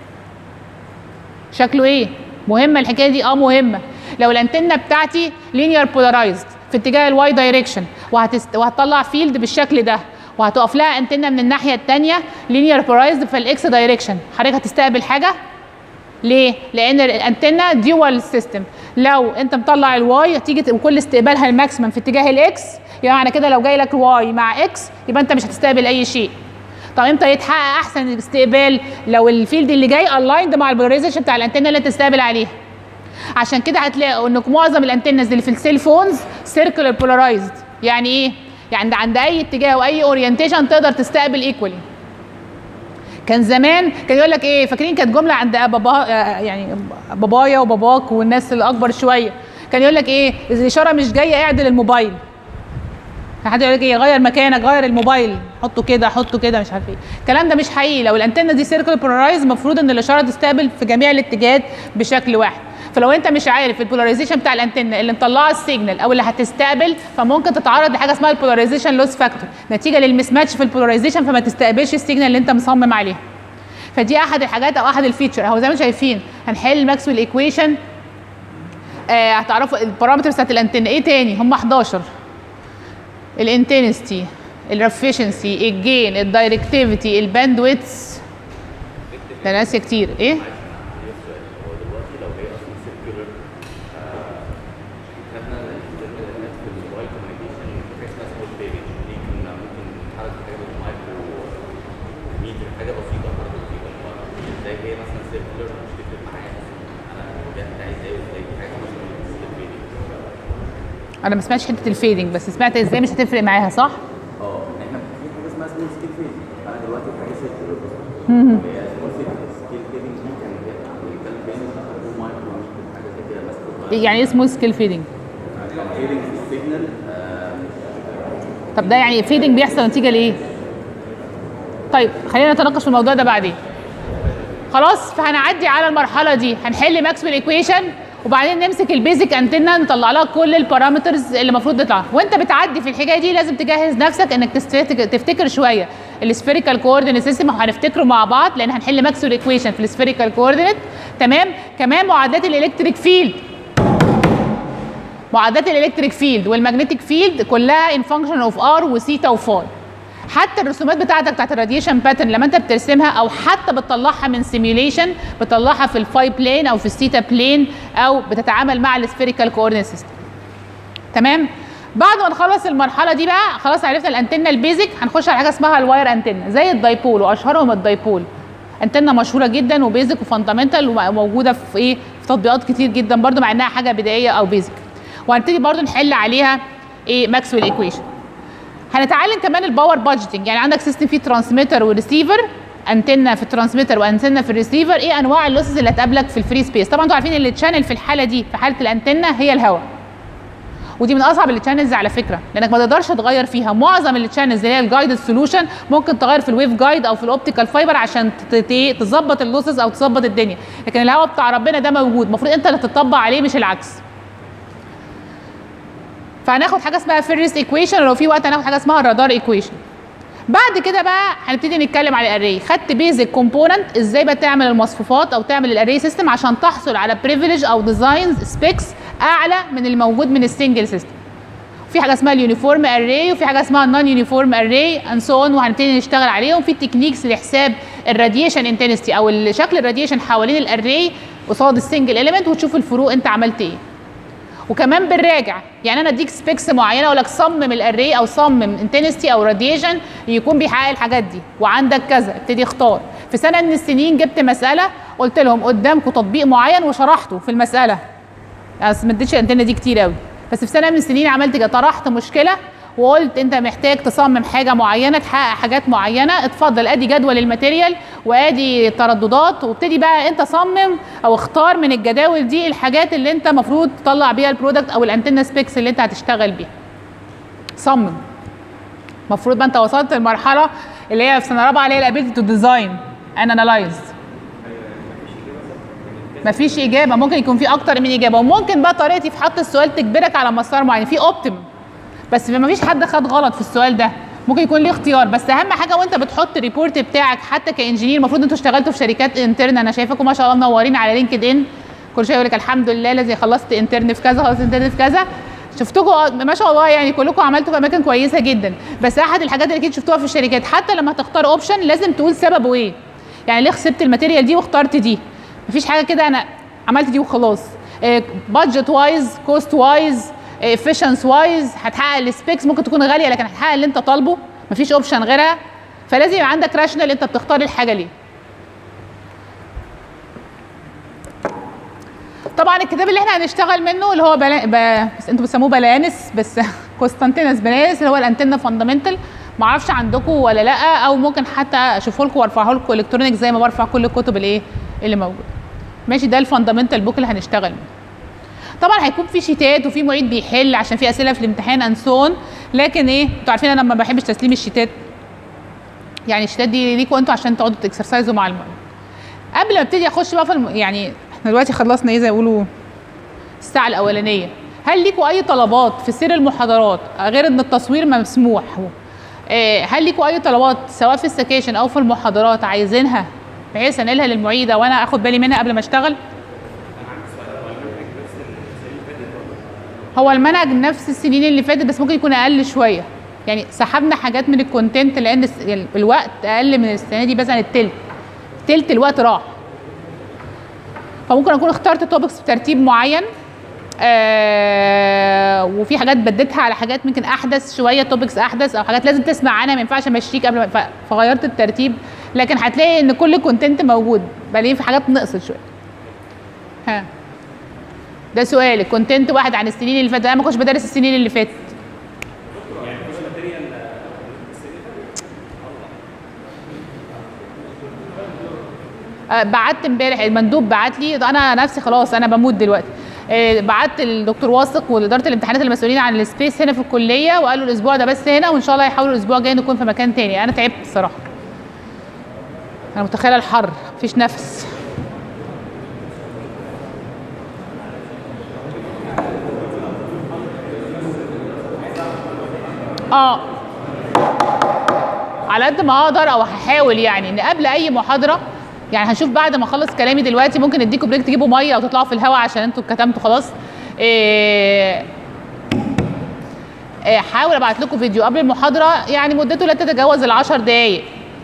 شكله ايه مهمه الحكايه دي اه مهمه لو الانتنه بتاعتي لينير بولارايزد في اتجاه الواي دايركشن وهتست... وهتطلع فيلد بالشكل ده وهتقف لها انتنه من الناحيه الثانيه لينير بولارايزد في الاكس دايركشن حضرتك هتستقبل حاجه ليه؟ لان الانتنه ديوال سيستم لو انت مطلع الواي هتيجي كل استقبالها الماكسيمم في اتجاه الاكس يبقى معنى كده لو جاي لك واي مع اكس يبقى انت مش هتستقبل اي شيء طب امتى يتحقق احسن استقبال لو الفيلد اللي جاي الايند مع البولاريزيشن بتاع الانتنه اللي انت تستقبل عليها عشان كده هتلاقوا ان معظم الانتنز اللي في السيل فونز سيركلر بولارايزد يعني ايه يعني عند اي اتجاه واي اورينتيشن تقدر تستقبل ايكوالي كان زمان كان يقول لك ايه فاكرين كانت جمله عند بابا يعني بابايا وباباك والناس الاكبر شويه كان يقول لك ايه اذا الاشاره مش جايه اعدل الموبايل حد يقول لك ايه غير مكانك غير الموبايل حطه كده حطه كده مش عارف ايه الكلام ده مش حقيقي لو الانتنه دي سيركل بولارايز المفروض ان الاشاره تستقبل في جميع الاتجاهات بشكل واحد فلو انت مش عارف البولاريزيشن بتاع الانتنه اللي مطلعه السيجنال او اللي هتستقبل فممكن تتعرض لحاجه اسمها البولاريزيشن لوس فاكتور نتيجه للمس ماتش في البولاريزيشن فما تستقبلش السيجنال اللي انت مصمم عليها فدي احد الحاجات او احد الفيتشر اهو زي ما شايفين هنحل ماكسويل ايكويشن آه هتعرفوا البارامترز بتاعت الانتنه ايه تاني هم 11 الانتنستي الرفيشنسي الجين الدايركتيفيتي الباندويتس ده ناسيه كتير ايه انا ما سمعتش حته الفيدنج بس سمعت ازاي مش هتفرق معاها صح اه احنا في حاجه اسمها سمول سكيل فيدنج انا دلوقتي في حاجه سيركلر بس هي سمول سكيل فيدنج دي كان بنتكلم بين مايكرو ميكرو حاجه زي كده بس يعني ايه اسمه سكيل فيدنج كان فيدنج في السيجنال طب ده يعني فيدنج بيحصل نتيجه لايه طيب خلينا نتناقش في الموضوع ده بعدين خلاص فهنعدي على المرحله دي هنحل ماكسويل ايكويشن وبعدين نمسك البيزك انتنا نطلع لها كل البارامترز اللي المفروض تطلع وانت بتعدي في الحكايه دي لازم تجهز نفسك انك تفتكر, تفتكر شويه السفيريكال كوردينيت سيستم هنفتكره مع بعض لان هنحل ماكسويل ايكويشن في السفيريكال كوردينيت تمام كمان معادلات الالكتريك فيلد معادلات الالكتريك فيلد والمagnetic فيلد كلها ان فانكشن اوف ار وثيتا وفاي حتى الرسومات بتاعتك بتاعت الراديشن باترن لما انت بترسمها او حتى بتطلعها من سيميوليشن بتطلعها في الفاي بلين او في الثيتا بلين او بتتعامل مع السفيريكال كوردينيت سيستم تمام بعد ما نخلص المرحله دي بقى خلاص عرفنا الانتنه البيزك هنخش على حاجه اسمها الواير انتنه زي الدايبول واشهرهم الدايبول انتنه مشهوره جدا وبيزك وفاندامنتال وموجوده في ايه في تطبيقات كتير جدا برضو مع انها حاجه بدائيه او بيزك وهنبتدي برضو نحل عليها ايه ماكسويل ايكويشن هنتعلم كمان الباور بادجيتنج يعني عندك سيستم فيه ترانسميتر وريسيفر انتنه في الترانسميتر وانتنه في الريسيفر ايه انواع اللوسز اللي هتقابلك في الفري سبيس طبعا انتوا عارفين ان التشانل في الحاله دي في حاله الانتنه هي الهواء ودي من اصعب التشانلز على فكره لانك ما تقدرش تغير فيها معظم التشانلز اللي هي الجايد سولوشن ممكن تغير في الويف جايد او في الاوبتيكال فايبر عشان تظبط اللوسز او تظبط الدنيا لكن الهواء بتاع ربنا ده موجود المفروض انت اللي تطبق عليه مش العكس فهناخد حاجه اسمها فيرست ايكويشن ولو في وقت هناخد حاجه اسمها الرادار ايكويشن بعد كده بقى هنبتدي نتكلم على الاري خدت بيزك كومبوننت ازاي بقى تعمل المصفوفات او تعمل الاري سيستم عشان تحصل على بريفليج او ديزاينز سبيكس اعلى من الموجود من السنجل سيستم في حاجه اسمها اليونيفورم اري وفي حاجه اسمها النون يونيفورم اري اند سو اون وهنبتدي نشتغل عليهم في تكنيكس لحساب الراديشن انتنستي او شكل الراديشن حوالين الاري قصاد السنجل اليمنت وتشوف الفروق انت عملت ايه وكمان بنراجع يعني انا اديك سبيكس معينه اقول لك صمم الاري او صمم انتنستي او راديشن يكون بيحقق الحاجات دي وعندك كذا ابتدي اختار في سنه من السنين جبت مساله قلت لهم قدامكم تطبيق معين وشرحته في المساله يعني ما اديتش الانتنه دي كتير قوي بس في سنه من السنين عملت كده طرحت مشكله وقلت انت محتاج تصمم حاجه معينه تحقق حاجات معينه اتفضل ادي جدول الماتيريال وادي ترددات وابتدي بقى انت صمم او اختار من الجداول دي الحاجات اللي انت المفروض تطلع بيها البرودكت او الانتنا سبيكس اللي انت هتشتغل بيها صمم المفروض بقى انت وصلت للمرحله اللي هي في سنه رابعه اللي هي الابيلتي تو ديزاين ان انالايز مفيش اجابه ممكن يكون في اكتر من اجابه وممكن بقى طريقتي في حط السؤال تجبرك على مسار معين في اوبتيم بس ما فيش حد خد غلط في السؤال ده ممكن يكون ليه اختيار بس اهم حاجه وانت بتحط الريبورت بتاعك حتى كانجينير المفروض انتوا اشتغلتوا في شركات انترن انا شايفاكم ما شاء الله منورين على لينكد ان كل شويه يقول لك الحمد لله الذي خلصت انترن في كذا خلصت انترن في كذا شفتكم ما شاء الله يعني كلكم عملتوا في اماكن كويسه جدا بس احد الحاجات اللي اكيد شفتوها في الشركات حتى لما تختار اوبشن لازم تقول سببه ايه يعني ليه خسرت الماتيريال دي واخترت دي مفيش حاجه كده انا عملت دي وخلاص بادجت وايز كوست وايز افيشنس وايز هتحقق السبيكس ممكن تكون غاليه لكن هتحقق اللي انت طالبه مفيش اوبشن غيرها فلازم يبقى عندك راشنال انت بتختار الحاجه ليه طبعا الكتاب اللي احنا هنشتغل منه اللي هو بلا... ب... بس انتوا بتسموه بلانس بس كونستانتينوس بلانس اللي هو الانتنا فاندامنتال ما اعرفش عندكم ولا لا او ممكن حتى اشوفه لكم وارفعه لكم الكترونيك زي ما برفع كل الكتب الايه اللي موجوده ماشي ده الفاندامنتال بوك اللي هنشتغل منه طبعا هيكون في شيتات وفي معيد بيحل عشان في اسئله في الامتحان انسون لكن ايه انتوا عارفين انا ما بحبش تسليم الشيتات يعني الشيتات دي ليكوا انتوا عشان تقعدوا تكسرسايزوا مع المعيد قبل ما ابتدي اخش بقى في الم... يعني احنا دلوقتي خلصنا ايه زي ما يقولوا الساعه الاولانيه هل ليكوا اي طلبات في سير المحاضرات غير ان التصوير مسموح آه، هل ليكوا اي طلبات سواء في السكاشن او في المحاضرات عايزينها بحيث انقلها للمعيده وانا اخد بالي منها قبل ما اشتغل هو المنهج نفس السنين اللي فاتت بس ممكن يكون اقل شويه يعني سحبنا حاجات من الكونتنت لان الس- يعني الوقت اقل من السنه دي مثلا التلت تلت الوقت راح فممكن اكون اخترت توبكس بترتيب معين آه وفي حاجات بديتها على حاجات ممكن احدث شويه توبكس احدث او حاجات لازم تسمع عنها ما ينفعش امشيك قبل ما ف- فغيرت الترتيب لكن هتلاقي ان كل الكونتنت موجود بلاقي في حاجات نقصت شويه ها ده سؤال الكونتنت واحد عن السنين اللي فاتت انا ما كنتش بدرس السنين اللي فاتت آه، بعت امبارح المندوب بعت لي ده انا نفسي خلاص انا بموت دلوقتي آه، بعت الدكتور واثق واداره الامتحانات المسؤولين عن السبيس هنا في الكليه وقالوا الاسبوع ده بس هنا وان شاء الله يحاولوا الاسبوع الجاي نكون في مكان تاني انا تعبت الصراحه انا متخيله الحر مفيش نفس اه على قد ما اقدر او هحاول يعني ان قبل اي محاضره يعني هنشوف بعد ما اخلص كلامي دلوقتي ممكن اديكم بريك تجيبوا ميه او تطلعوا في الهواء عشان انتوا اتكتمتوا خلاص إيه إيه حاول ابعت لكم فيديو قبل المحاضره يعني مدته لا تتجاوز العشر دقايق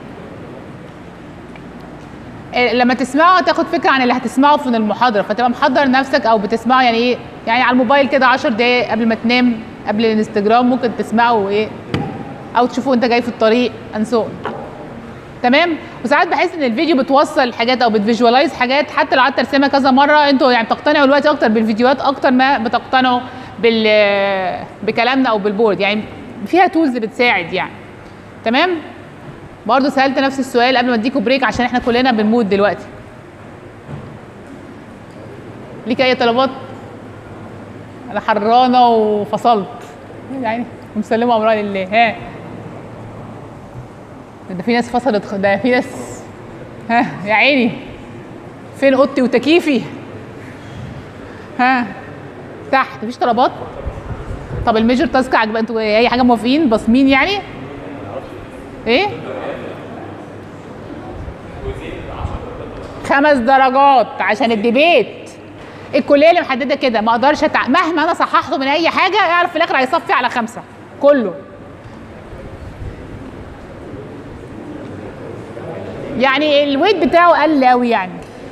إيه لما تسمعه تاخد فكره عن اللي هتسمعه في المحاضره فتبقى محضر نفسك او بتسمعه يعني ايه يعني على الموبايل كده 10 دقايق قبل ما تنام قبل الانستجرام ممكن تسمعه ايه او تشوفه وانت جاي في الطريق انسون تمام وساعات بحس ان الفيديو بتوصل حاجات او بتفيجوالايز حاجات حتى لو قعدت ارسمها كذا مره انتوا يعني بتقتنعوا دلوقتي اكتر بالفيديوهات اكتر ما بتقتنعوا بال بكلامنا او بالبورد يعني فيها تولز بتساعد يعني تمام برضه سالت نفس السؤال قبل ما اديكوا بريك عشان احنا كلنا بنموت دلوقتي ليك اي طلبات انا حرانه وفصلت يعني ومسلمه امرها لله ها ده في ناس فصلت ده في ناس ها يا عيني فين اوضتي وتكييفي ها تحت مفيش طلبات طب الميجر تاسك عجبك انتوا إيه؟ اي حاجه موافقين باصمين يعني ايه خمس درجات عشان الديبيت الكليه اللي محدده كده ما اقدرش أتع... مهما انا صححته من اي حاجه اعرف في الاخر هيصفي على خمسه كله يعني الويت بتاعه قل قوي يعني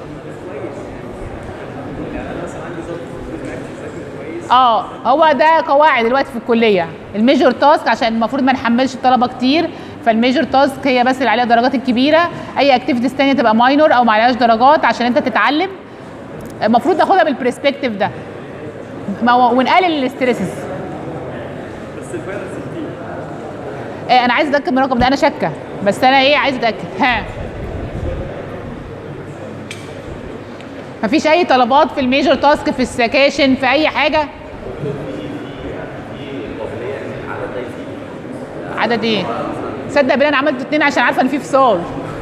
اه هو ده قواعد دلوقتي في الكليه الميجور تاسك عشان المفروض ما نحملش الطلبه كتير فالميجور تاسك هي بس اللي عليها الدرجات الكبيره اي اكتيفيتيز تانية تبقى ماينور او ما عليهاش درجات عشان انت تتعلم المفروض ناخدها بالبرسبكتيف ده ما هو ونقلل الاستريسز إيه انا عايز اتاكد من الرقم ده انا شاكه بس انا ايه عايز اتاكد ها مفيش اي طلبات في الميجر تاسك في السكاشن في اي حاجه عدد ايه صدق بالله انا عملت اتنين عشان عارفه ان في فصال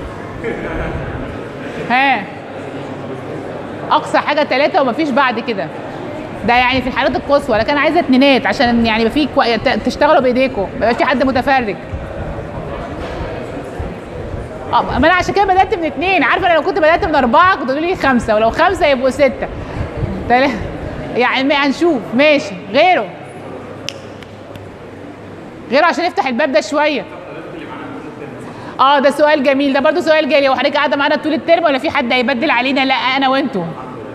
ها اقصى حاجه ثلاثه ومفيش بعد كده ده يعني في الحالات القصوى لكن انا عايزه اتنينات عشان يعني يبقى في كو... ت- تشتغلوا بايديكم ما يبقاش في حد متفرج اه ما انا عشان كده بدات من اتنين عارفه انا لو كنت بدات من اربعه كنت تقولوا لي خمسه ولو خمسه يبقوا سته تلا- يعني ما- هنشوف ماشي غيره غيره عشان نفتح الباب ده شويه اه ده سؤال جميل ده برضو سؤال جالي هو حضرتك قاعده معانا طول الترم ولا في حد هيبدل علينا لا انا وانتوا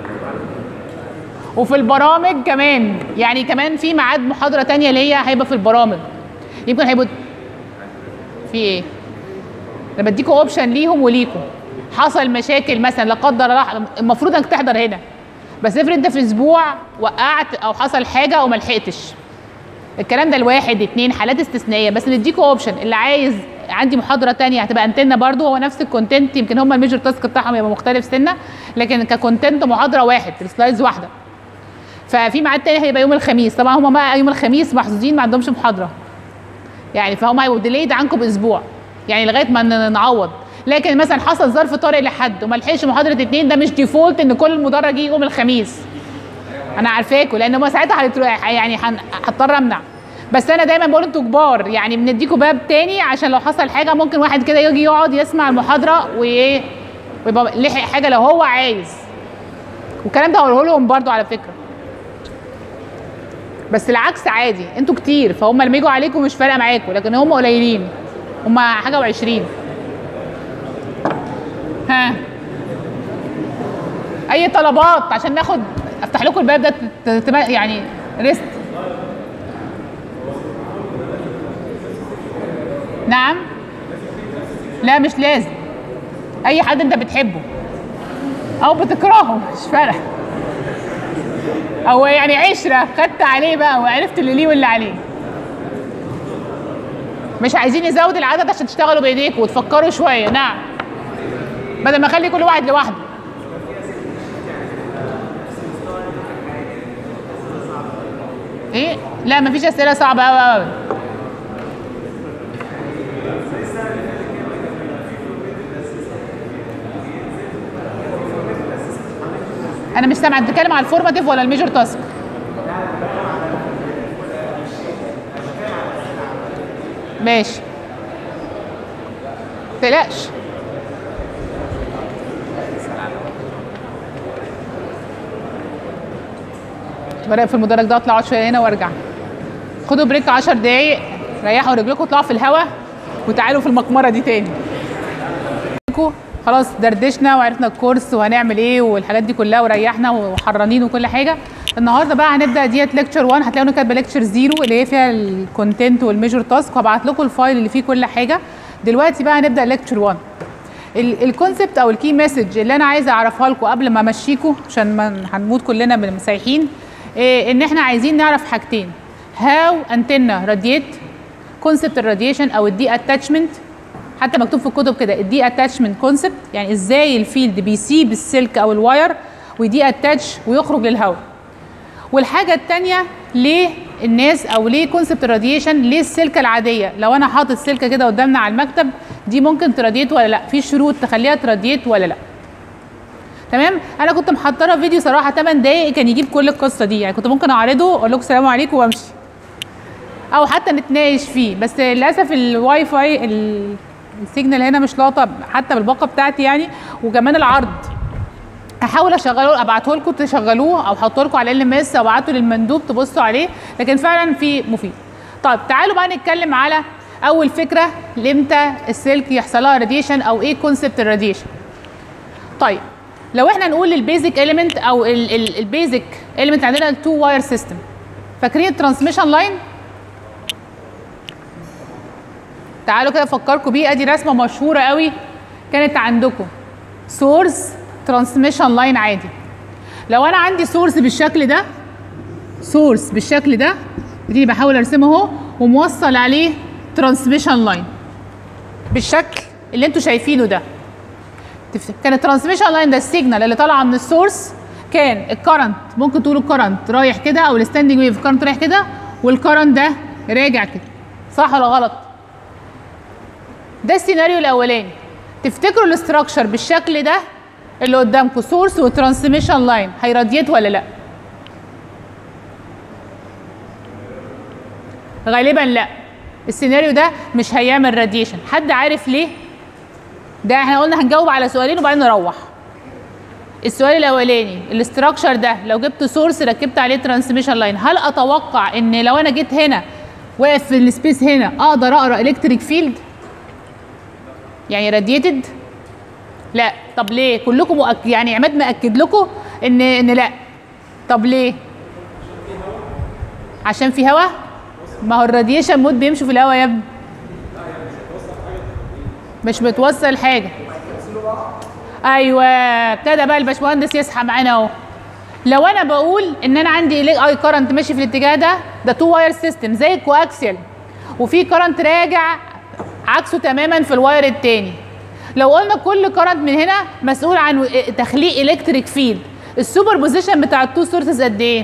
وفي البرامج كمان يعني كمان في ميعاد محاضره تانية ليا هيبقى في البرامج يمكن هيبقوا في ايه انا بديكوا اوبشن ليهم وليكم حصل مشاكل مثلا لا قدر الله المفروض انك تحضر هنا بس افرض انت في اسبوع وقعت او حصل حاجه وما لحقتش الكلام ده لواحد اتنين حالات استثنائيه بس نديكوا اوبشن اللي عايز عندي محاضره تانية هتبقى انتنا برضو هو نفس الكونتنت يمكن هم الميجر تاسك بتاعهم يبقى مختلف سنه لكن ككونتنت محاضره واحد السلايدز واحده ففي ميعاد تاني هيبقى يوم الخميس طبعا هم بقى يوم الخميس محظوظين ما عندهمش محاضره يعني فهم هيبقوا ديليد عنكم باسبوع يعني لغايه ما ن- نعوض لكن مثلا حصل ظرف طارئ لحد وما لحقش محاضره اتنين ده مش ديفولت ان كل المدرج يجي يوم الخميس انا عارفاكوا لان هم ساعتها هيترو- يعني هن- هضطر امنع بس انا دايما بقول انتوا كبار يعني بنديكوا باب تاني عشان لو حصل حاجه ممكن واحد كده يجي يقعد يسمع المحاضره وايه ويبقى لحق حاجه لو هو عايز والكلام ده هقوله لهم برضو على فكره بس العكس عادي انتوا كتير فهم لما يجوا عليكم مش فارقه معاكم لكن هم قليلين هم حاجه وعشرين ها اي طلبات عشان ناخد افتح لكم الباب ده ت- ت- يعني ريست نعم لا مش لازم اي حد انت بتحبه او بتكرهه مش فارقه او يعني عشره خدت عليه بقى وعرفت اللي ليه واللي عليه مش عايزين نزود العدد عشان تشتغلوا بايديكم وتفكروا شويه نعم بدل ما اخلي كل واحد لوحده ايه لا مفيش اسئله صعبه قوي قوي انا مش سامعه بتتكلم على الفورماتيف ولا الميجر تاسك ماشي تقلقش برق في المدرج ده اطلع اقعد شويه هنا وارجع خدوا بريك 10 دقايق ريحوا رجلكم اطلعوا في الهواء وتعالوا في المقمره دي تاني خلاص دردشنا وعرفنا الكورس وهنعمل ايه والحاجات دي كلها وريحنا وحرانين وكل حاجه النهارده بقى هنبدا ديت ليكتشر 1 هتلاقوا كاتبه ليكتشر 0 اللي هي فيها الكونتنت والميجر تاسك وهبعت لكم الفايل اللي فيه كل حاجه دلوقتي بقى هنبدا ليكتشر 1 الكونسبت او الكي مسج اللي انا عايزه اعرفها لكم قبل ما امشيكم عشان ما هنموت كلنا مسيحين إيه ان احنا عايزين نعرف حاجتين هاو انتنا راديت كونسبت الراديشن او الدي اتاتشمنت حتى مكتوب في الكتب كده الدي اتاتشمنت كونسبت يعني ازاي الفيلد بيسيب السلك او الواير ودي اتاتش ويخرج للهواء والحاجه الثانيه ليه الناس او ليه كونسبت الراديشن ليه السلكه العاديه لو انا حاطط سلكه كده قدامنا على المكتب دي ممكن تراديت ولا لا في شروط تخليها تراديت ولا لا تمام انا كنت محضره فيديو صراحه 8 دقايق كان يجيب كل القصه دي يعني كنت ممكن اعرضه اقول لكم السلام عليكم وامشي او حتى نتناقش فيه بس للاسف الواي فاي ال- السيجنال هنا مش لاقطه حتى بالباقه بتاعتي يعني وكمان العرض هحاول اشغله ابعته لكم تشغلوه او احطه لكم على ال ام اس او ابعته للمندوب تبصوا عليه لكن فعلا في مفيد طيب تعالوا بقى نتكلم على اول فكره لامتى السلك يحصل لها راديشن او ايه كونسبت الراديشن طيب لو احنا نقول البيزك اليمنت او البيزك اليمنت عندنا التو واير سيستم فاكرين الترانسميشن لاين تعالوا كده افكركم بيه ادي رسمه مشهوره قوي كانت عندكم سورس ترانسميشن لاين عادي لو انا عندي سورس بالشكل ده سورس بالشكل ده دي بحاول ارسمه اهو وموصل عليه ترانسميشن لاين بالشكل اللي انتوا شايفينه ده تفتكر كان الترانسميشن لاين ده السيجنال اللي طالعه من السورس كان الكرنت ممكن تقول الكرنت رايح كده او الستاندنج ويف الكرنت رايح كده والكرنت ده راجع كده صح ولا غلط ده السيناريو الاولاني تفتكروا الاستراكشر بالشكل ده اللي قدامكم سورس وترانسميشن لاين هيراديت ولا لا غالبا لا السيناريو ده مش هيعمل راديشن حد عارف ليه ده احنا قلنا هنجاوب على سؤالين وبعدين نروح السؤال الاولاني الاستراكشر ده لو جبت سورس ركبت عليه ترانسميشن لاين هل اتوقع ان لو انا جيت هنا واقف في السبيس هنا اقدر اقرا الكتريك فيلد يعني راديتد لا طب ليه كلكم مؤك... يعني عماد مأكد لكم ان ان لا طب ليه عشان في هوا ما هو الراديشن مود بيمشوا في الهوا يا ابني مش بتوصل حاجه ايوه ابتدى بقى الباشمهندس يصحى معانا اهو لو انا بقول ان انا عندي اي كرنت ماشي في الاتجاه ده ده تو واير سيستم زي الكواكسيال وفي كرنت راجع عكسه تماما في الواير التاني لو قلنا كل كرنت من هنا مسؤول عن تخليق الكتريك فيلد السوبر بوزيشن بتاع التو سورسز قد ايه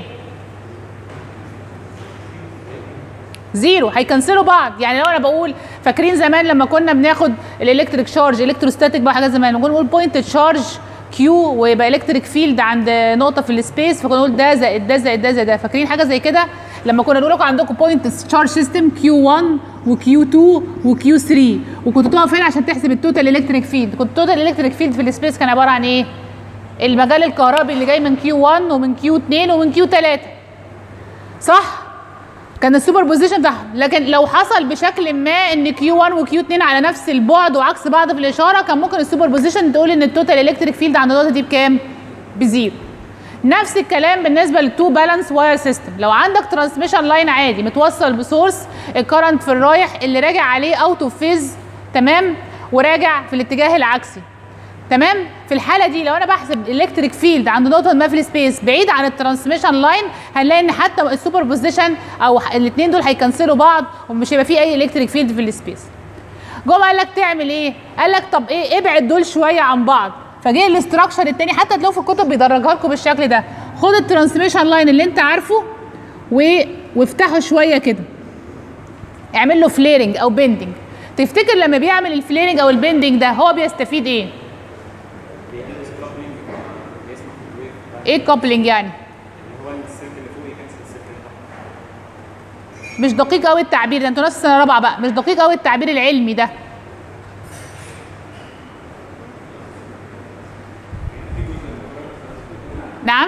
زيرو هيكنسلوا بعض يعني لو انا بقول فاكرين زمان لما كنا بناخد الالكتريك شارج الكتروستاتيك بقى حاجات زمان كنا بنقول بوينت تشارج كيو ويبقى الكتريك فيلد عند نقطه في السبيس فكنا نقول ده زائد ده زائد ده زائد ده فاكرين حاجه زي كده لما كنا نقول لكم عندكم بوينت تشارج سيستم كيو 1 وكيو 2 وكيو 3 وكنت تقف هنا عشان تحسب التوتال الكتريك فيلد كنت التوتال الكتريك فيلد في السبيس كان عباره عن ايه المجال الكهربي اللي جاي من كيو 1 ومن كيو 2 ومن كيو 3 صح كان السوبر بوزيشن بتاعهم لكن لو حصل بشكل ما ان كيو 1 وكيو 2 على نفس البعد وعكس بعض في الاشاره كان ممكن السوبر بوزيشن تقول ان التوتال الكتريك فيلد عند النقطه دي بكام؟ بزيرو. نفس الكلام بالنسبه للتو بالانس واير سيستم لو عندك ترانسميشن لاين عادي متوصل بسورس الكرنت في الرايح اللي راجع عليه اوت اوف فيز تمام وراجع في الاتجاه العكسي تمام في الحاله دي لو انا بحسب الالكتريك فيلد عند نقطه ما في السبيس بعيد عن الترانسميشن لاين هنلاقي ان حتى السوبر بوزيشن او الاثنين دول هيكنسلوا بعض ومش هيبقى في اي الكتريك فيلد في السبيس جم قال لك تعمل ايه قال لك طب ايه ابعد دول شويه عن بعض فجه الاستراكشر التاني حتى تلاقوه في الكتب بيدرجها لكم بالشكل ده خد الترانسميشن لاين اللي انت عارفه و... وافتحه شويه كده اعمل له فليرنج او بيندنج تفتكر لما بيعمل الفليرنج او البيندنج ده هو بيستفيد ايه ايه الكابلنج يعني مش دقيق قوي التعبير ده انتوا ناس سنه رابعه بقى مش دقيق قوي التعبير العلمي ده نعم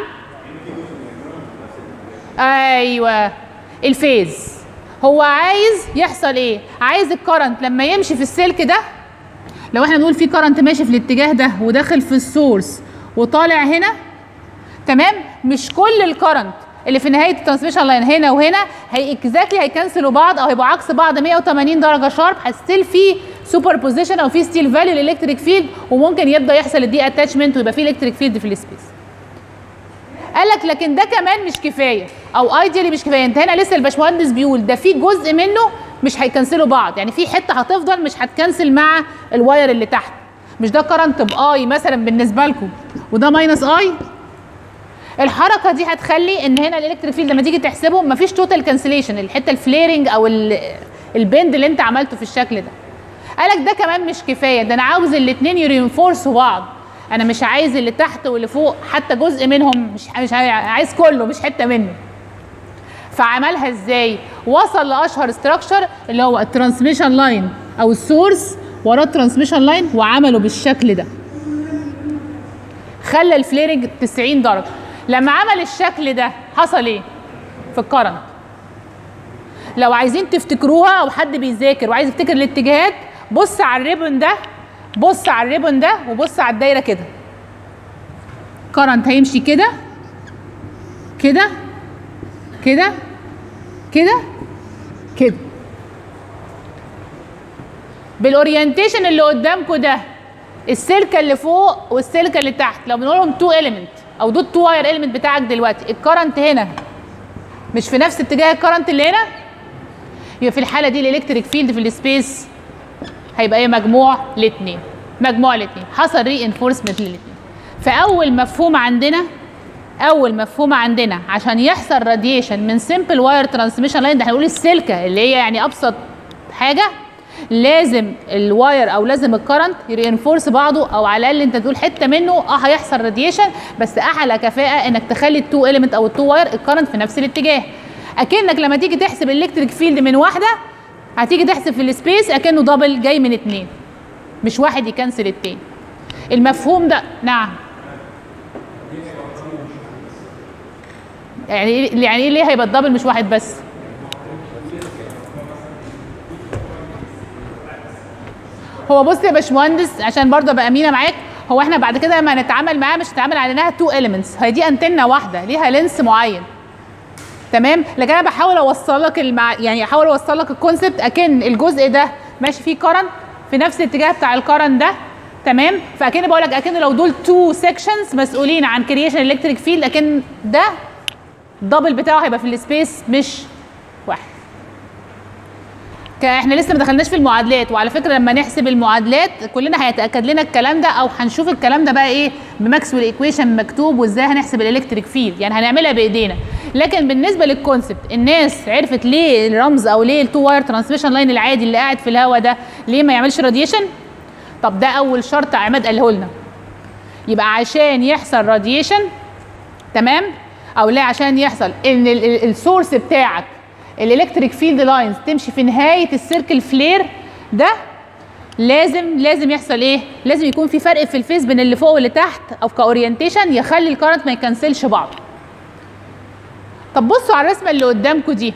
ايوه الفيز هو عايز يحصل ايه عايز الكرنت لما يمشي في السلك ده لو احنا بنقول في كرنت ماشي في الاتجاه ده وداخل في السورس وطالع هنا تمام مش كل الكرنت اللي في نهايه الترانسميشن لاين هنا وهنا هي اكزاكتلي هيكنسلوا بعض او هيبقوا عكس بعض 180 درجه شارب هستيل في سوبر بوزيشن او في ستيل فاليو للالكتريك فيلد وممكن يبدا يحصل الدي اتاتشمنت ويبقى في الكتريك فيلد في السبيس قال لك لكن ده كمان مش كفايه او ايديالي مش كفايه انت هنا لسه الباشمهندس بيقول ده في جزء منه مش هيكنسلوا بعض يعني في حته هتفضل مش هتكنسل مع الواير اللي تحت مش ده كرنت باي مثلا بالنسبه لكم وده ماينس اي الحركه دي هتخلي ان هنا الالكتريك فيلد لما تيجي تحسبه مفيش توتال كانسليشن الحته الفليرنج او البند اللي انت عملته في الشكل ده قالك ده كمان مش كفايه ده انا عاوز الاثنين يرينفورسوا بعض انا مش عايز اللي تحت واللي فوق حتى جزء منهم مش مش عايز كله مش حته منه فعملها ازاي وصل لاشهر استراكشر اللي هو الترانسميشن لاين او السورس وراه الترانسميشن لاين وعمله بالشكل ده خلى الفليرنج 90 درجه لما عمل الشكل ده حصل ايه في الكرنت لو عايزين تفتكروها او حد بيذاكر وعايز يفتكر الاتجاهات بص على الريبون ده بص على الريبون ده وبص على الدايره كده كرنت هيمشي كده كده كده كده كده بالاورينتيشن اللي قدامكم ده السلكه اللي فوق والسلكه اللي تحت لو بنقولهم تو اليمنت او دول تو واير اليمنت بتاعك دلوقتي الكرنت هنا مش في نفس اتجاه الكرنت اللي هنا يبقى في الحاله دي الالكتريك فيلد في السبيس هيبقى ايه مجموع الاثنين مجموع الاثنين حصل ري انفورسمنت للاثنين فاول مفهوم عندنا اول مفهوم عندنا عشان يحصل راديشن من سمبل واير ترانسميشن لاين ده هنقول السلكه اللي هي يعني ابسط حاجه لازم الواير او لازم الكرنت يرينفورس بعضه او على الاقل انت تقول حته منه اه هيحصل راديشن بس اعلى كفاءه انك تخلي التو اليمنت او التو واير الكرنت في نفس الاتجاه اكنك لما تيجي تحسب الالكتريك فيلد من واحده هتيجي تحسب في السبيس اكنه دبل جاي من اتنين مش واحد يكنسل التاني المفهوم ده نعم يعني إيه- يعني ايه ليه هيبقى الدبل مش واحد بس هو بص يا باشمهندس عشان برضه ابقى امينه معاك هو احنا بعد كده لما نتعامل معاه مش هنتعامل على انها تو اليمنتس هي دي انتنه واحده ليها لينس معين تمام لكن انا بحاول اوصل لك المع... يعني احاول اوصل لك الكونسبت اكن الجزء ده ماشي فيه كرنت في نفس الاتجاه بتاع الكرنت ده تمام فاكن بقول لك اكن لو دول تو سيكشنز مسؤولين عن كرييشن الكتريك فيلد اكن ده الدبل بتاعه هيبقى في السبيس مش واحد ك- احنا لسه ما دخلناش في المعادلات وعلى فكره لما نحسب المعادلات كلنا هيتاكد لنا الكلام ده او هنشوف الكلام ده بقى ايه بماكسويل ايكويشن مكتوب وازاي هنحسب الالكتريك فيلد يعني هنعملها بايدينا لكن بالنسبه للكونسبت الناس عرفت ليه الرمز او ليه التو واير ترانسميشن لاين العادي اللي قاعد في الهواء ده ليه ما يعملش راديشن طب ده اول شرط عماد قاله لنا يبقى عشان يحصل راديشن تمام او لا عشان يحصل ان ال- ال- السورس بتاعك الالكتريك فيلد لاينز تمشي في نهايه السيركل فلير ده لازم لازم يحصل ايه لازم يكون في فرق في الفيز بين اللي فوق واللي تحت او كاورينتيشن يخلي الكرنت ما يكنسلش بعض طب بصوا على الرسمه اللي قدامكم دي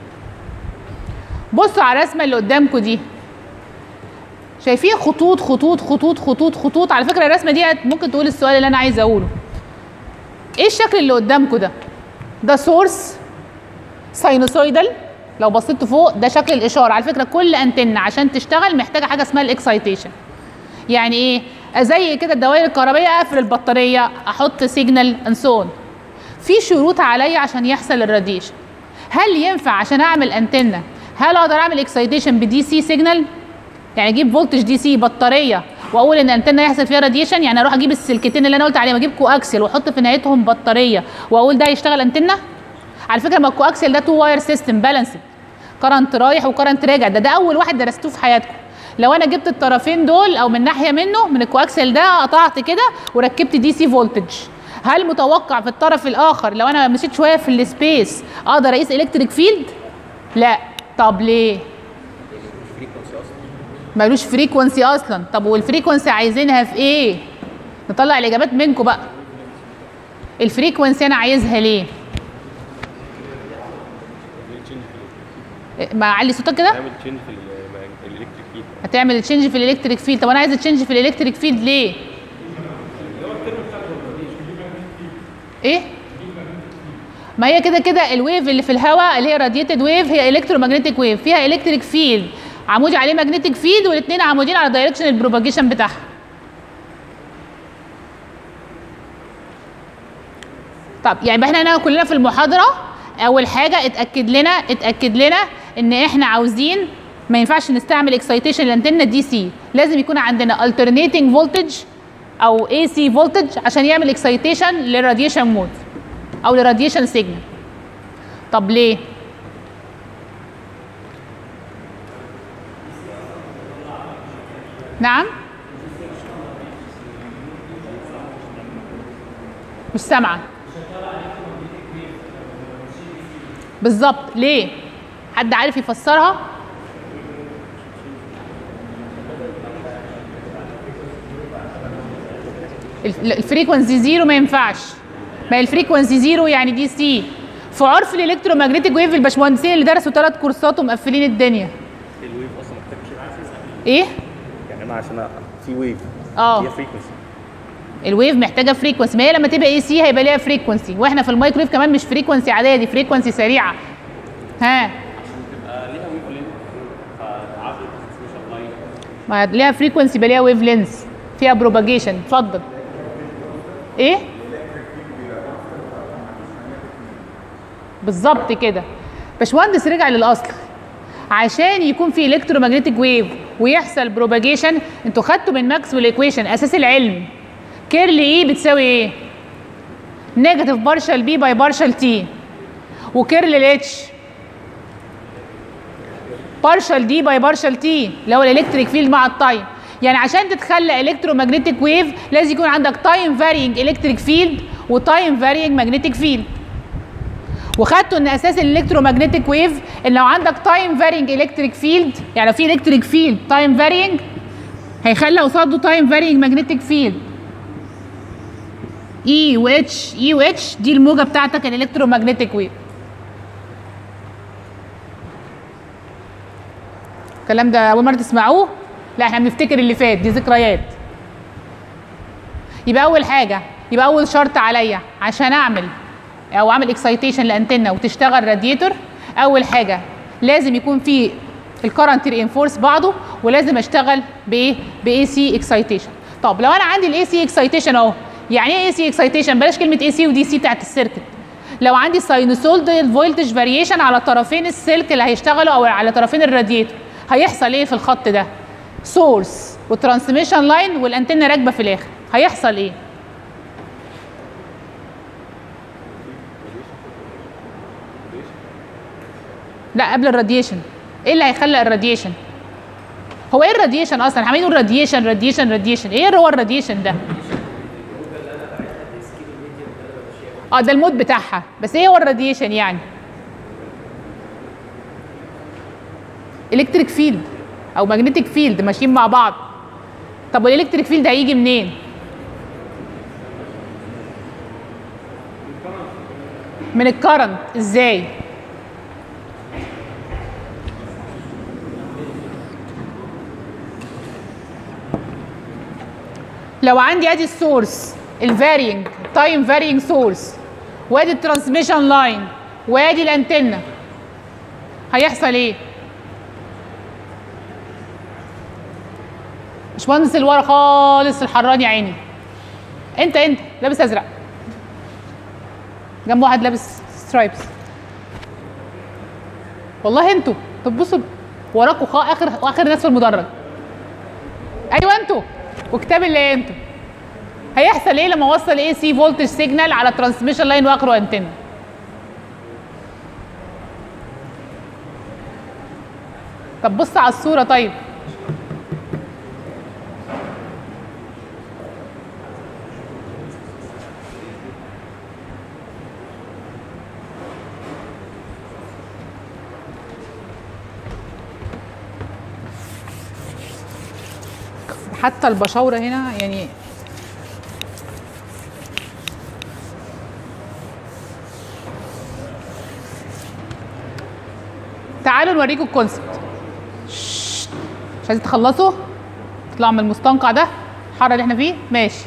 بصوا على الرسمه اللي قدامكم دي شايفين خطوط خطوط خطوط خطوط خطوط على فكره الرسمه دي ممكن تقول السؤال اللي انا عايزه اقوله ايه الشكل اللي قدامكم ده ده سورس ساينوسويدال لو بصيتوا فوق ده شكل الاشاره على فكره كل انتنه عشان تشتغل محتاجه حاجه اسمها الاكسايتيشن يعني ايه زي كده الدوائر الكهربائيه اقفل البطاريه احط سيجنال انسون في شروط عليا عشان يحصل الراديشن هل ينفع عشان اعمل انتنه هل اقدر اعمل اكسايتيشن بدي سي سيجنال يعني اجيب فولتج دي سي بطاريه واقول ان الانتنه يحصل فيها راديشن يعني اروح اجيب السلكتين اللي انا قلت عليهم اجيب كواكسل واحط في نهايتهم بطاريه واقول ده يشتغل انتنه على فكره ما الكواكسل ده تو واير سيستم بالانسد كرنت رايح وكرنت راجع ده ده اول واحد درستوه في حياتكم لو انا جبت الطرفين دول او من ناحيه منه من الكواكسل ده قطعت كده وركبت دي سي فولتج هل متوقع في الطرف الاخر لو انا مشيت شويه في السبيس اقدر اقيس الكتريك فيلد لا طب ليه ملوش فريكونسي اصلا طب والفريكونسي عايزينها في ايه نطلع الاجابات منكم بقى الفريكونسي انا عايزها ليه ما علي صوتك كده تعمل تشينج في الالكتريك فيلد هتعمل تشينج في الالكتريك فيلد طب انا عايزه تشينج في الالكتريك فيلد ليه ايه ما هي كده كده الويف اللي في الهواء اللي هي راديتد ويف هي الكترومagnetic ويف فيها الكتريك فيلد عمودي عليه ماجنتيك فيلد والاثنين عمودين على دايركشن البروباجيشن بتاعها طب يعني احنا هنا كلنا في المحاضره اول حاجه اتاكد لنا اتاكد لنا ان احنا عاوزين ما ينفعش نستعمل اكسايتيشن الانتنه دي سي لازم يكون عندنا alternating voltage او اي سي فولتج عشان يعمل اكسايتيشن للراديشن مود او للراديشن سيجنال طب ليه نعم مش سامعه بالظبط ليه حد عارف يفسرها الف- الفريكونسي زيرو ما ينفعش ما هي الفريكونسي زيرو يعني دي سي في عرف الالكترومagnetic ويف الباشمهندسين اللي درسوا ثلاث كورسات ومقفلين الدنيا الويف اصلا محتاج شيء اساسا ايه يعني انا عشان أ- في ويف اه هي فريكونسي الويف محتاجه فريكونسي ما هي لما تبقى اي سي هيبقى ليها فريكونسي واحنا في المايكرويف كمان مش فريكونسي عاديه دي فريكونسي سريعه ها ليها ويف لين فعرض الترانسميشن لاين ما ليها فريكونسي يبقى ليها ويف لينس فيها بروباجيشن اتفضل ايه بالظبط كده باشمهندس رجع للاصل عشان يكون في الكترومagnetic ويف ويحصل بروباجيشن انتوا خدتوا من ماكسويل ايكويشن اساس العلم كيرل اي بتساوي ايه نيجاتيف بارشال بي باي بارشال تي وكيرل الاتش بارشال دي باي بارشال تي اللي هو الالكتريك فيلد مع التايم يعني عشان تتخلق الكترومagnetic ويف لازم يكون عندك تايم فارينج الكتريك فيلد وتايم فارينج ماجنتيك فيلد وخدتوا ان اساس الالكترومagnetic ويف ان لو عندك تايم فارينج الكتريك فيلد يعني لو في الكتريك فيلد تايم فارينج هيخلي قصاده تايم فارينج ماجنتيك فيلد اي و اتش اي و اتش دي الموجه بتاعتك الالكترومagnetic ويف الكلام ده اول مره تسمعوه لا احنا بنفتكر اللي فات دي ذكريات يبقى اول حاجه يبقى اول شرط عليا عشان اعمل او اعمل اكسايتيشن لانتنه وتشتغل راديتور اول حاجه لازم يكون في الكرنت رينفورس بعضه ولازم اشتغل بايه باي سي اكسايتيشن طب لو انا عندي الاي سي اكسايتيشن اهو يعني ايه اي سي اكسايتيشن بلاش كلمه اي سي ودي سي بتاعت السيركت لو عندي ساينوسويدال فولتج فاريشن على طرفين السلك اللي هيشتغلوا او على طرفين الراديتور هيحصل ايه في الخط ده سورس وترانسميشن لاين والانتنه راكبه في الاخر هيحصل ايه لا قبل الراديشن ايه اللي هيخلق الراديشن هو ايه الراديشن اصلا عمالين نقول راديشن راديشن راديشن ايه هو الراديشن ده اه ده المود بتاعها بس ايه هو الراديشن يعني الكتريك فيلد او ماجنتيك فيلد ماشيين مع بعض طب والالكتريك فيلد هيجي منين من الكرنت ازاي لو عندي ادي السورس الفارينج تايم فارينج سورس وادي الترانسميشن لاين وادي الانتنه هيحصل ايه باشمهندس اللي ورا خالص الحران يا عيني انت انت لابس ازرق جنب واحد لابس سترايبس والله انتوا طب بصوا وراكوا خا اخر اخر ناس في المدرج ايوه انتوا وكتاب اللي انتوا هيحصل ايه لما اوصل اي سي فولتج سيجنال على ترانسميشن لاين واخره انتنا طب بص على الصوره طيب حتى البشاوره هنا يعني تعالوا نوريكم الكونسبت ششت. مش عايزين تخلصوا تطلعوا من المستنقع ده الحر اللي احنا فيه ماشي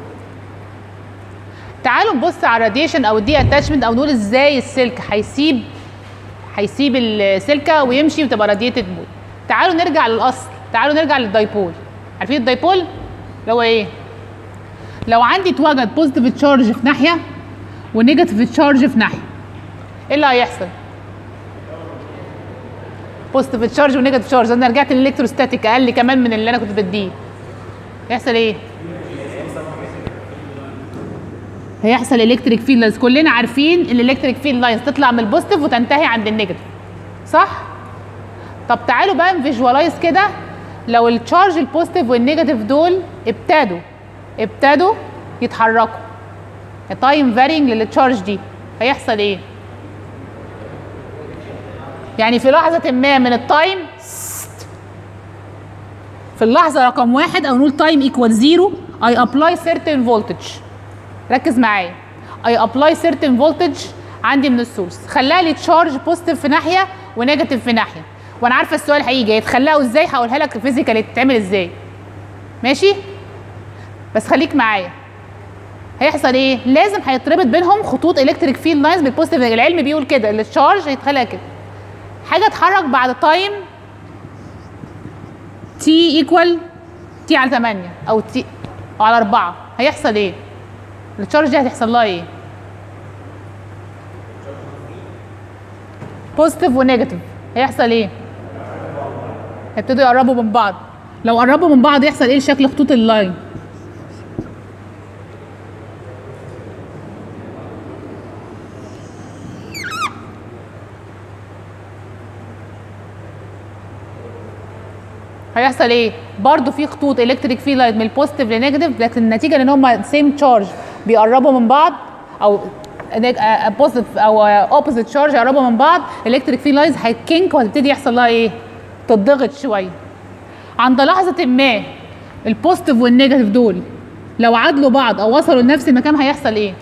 تعالوا نبص على الراديشن او الدي اتاتشمنت او نقول ازاي السلك هيسيب هيسيب السلكه ويمشي وتبقى راديتد مود تعالوا نرجع للاصل تعالوا نرجع للدايبول عارفين الدايبول اللي هو ايه لو عندي اتوجد بوزيتيف تشارج في ناحيه ونيجاتيف تشارج في ناحيه ايه اللي هيحصل بوزيتيف تشارج ونيجاتيف تشارج انا رجعت للالكتروستاتيك اقل كمان من اللي انا كنت بديه هيحصل ايه هيحصل الكتريك فيلد لاينز كلنا عارفين ان الالكتريك فيلد لاينز تطلع من البوزيتيف وتنتهي عند النيجاتيف صح طب تعالوا بقى نفيجوالايز كده لو التشارج البوزيتيف والنيجاتيف دول ابتدوا ابتدوا يتحركوا تايم فارينج للتشارج دي هيحصل ايه يعني في لحظة ما من التايم في اللحظة رقم واحد أو نقول تايم ايكوال زيرو I apply certain voltage ركز معايا I apply certain voltage عندي من السورس خلاها لي تشارج بوزيتيف في ناحية ونيجاتيف في ناحية وانا عارفه السؤال هيجي يتخلقوا ازاي هقولها لك فيزيكال تتعمل ازاي ماشي بس خليك معايا هيحصل ايه لازم هيتربط بينهم خطوط الكتريك فيلد لاينز بالبوزيتيف العلم بيقول كده التشارج هيتخلق كده حاجه اتحرك بعد تايم تي ايكوال تي على 8 او تي او على 4 هيحصل ايه التشارج دي هتحصل لها ايه بوزيتيف ونيجاتيف هيحصل ايه هيبتدوا يقربوا من بعض لو قربوا من بعض يحصل ايه شكل خطوط اللاين هيحصل ايه برضو في خطوط الكتريك في لايت من البوزيتيف لنيجاتيف لكن النتيجه ان هم سيم تشارج بيقربوا من بعض او بوزيتيف او اوبوزيت تشارج يقربوا من بعض الكتريك في لاينز هتكنك وهتبتدي يحصل لها ايه تضغط شويه عند لحظه ما البوزيتيف والنيجاتيف دول لو عادلوا بعض او وصلوا لنفس المكان هيحصل ايه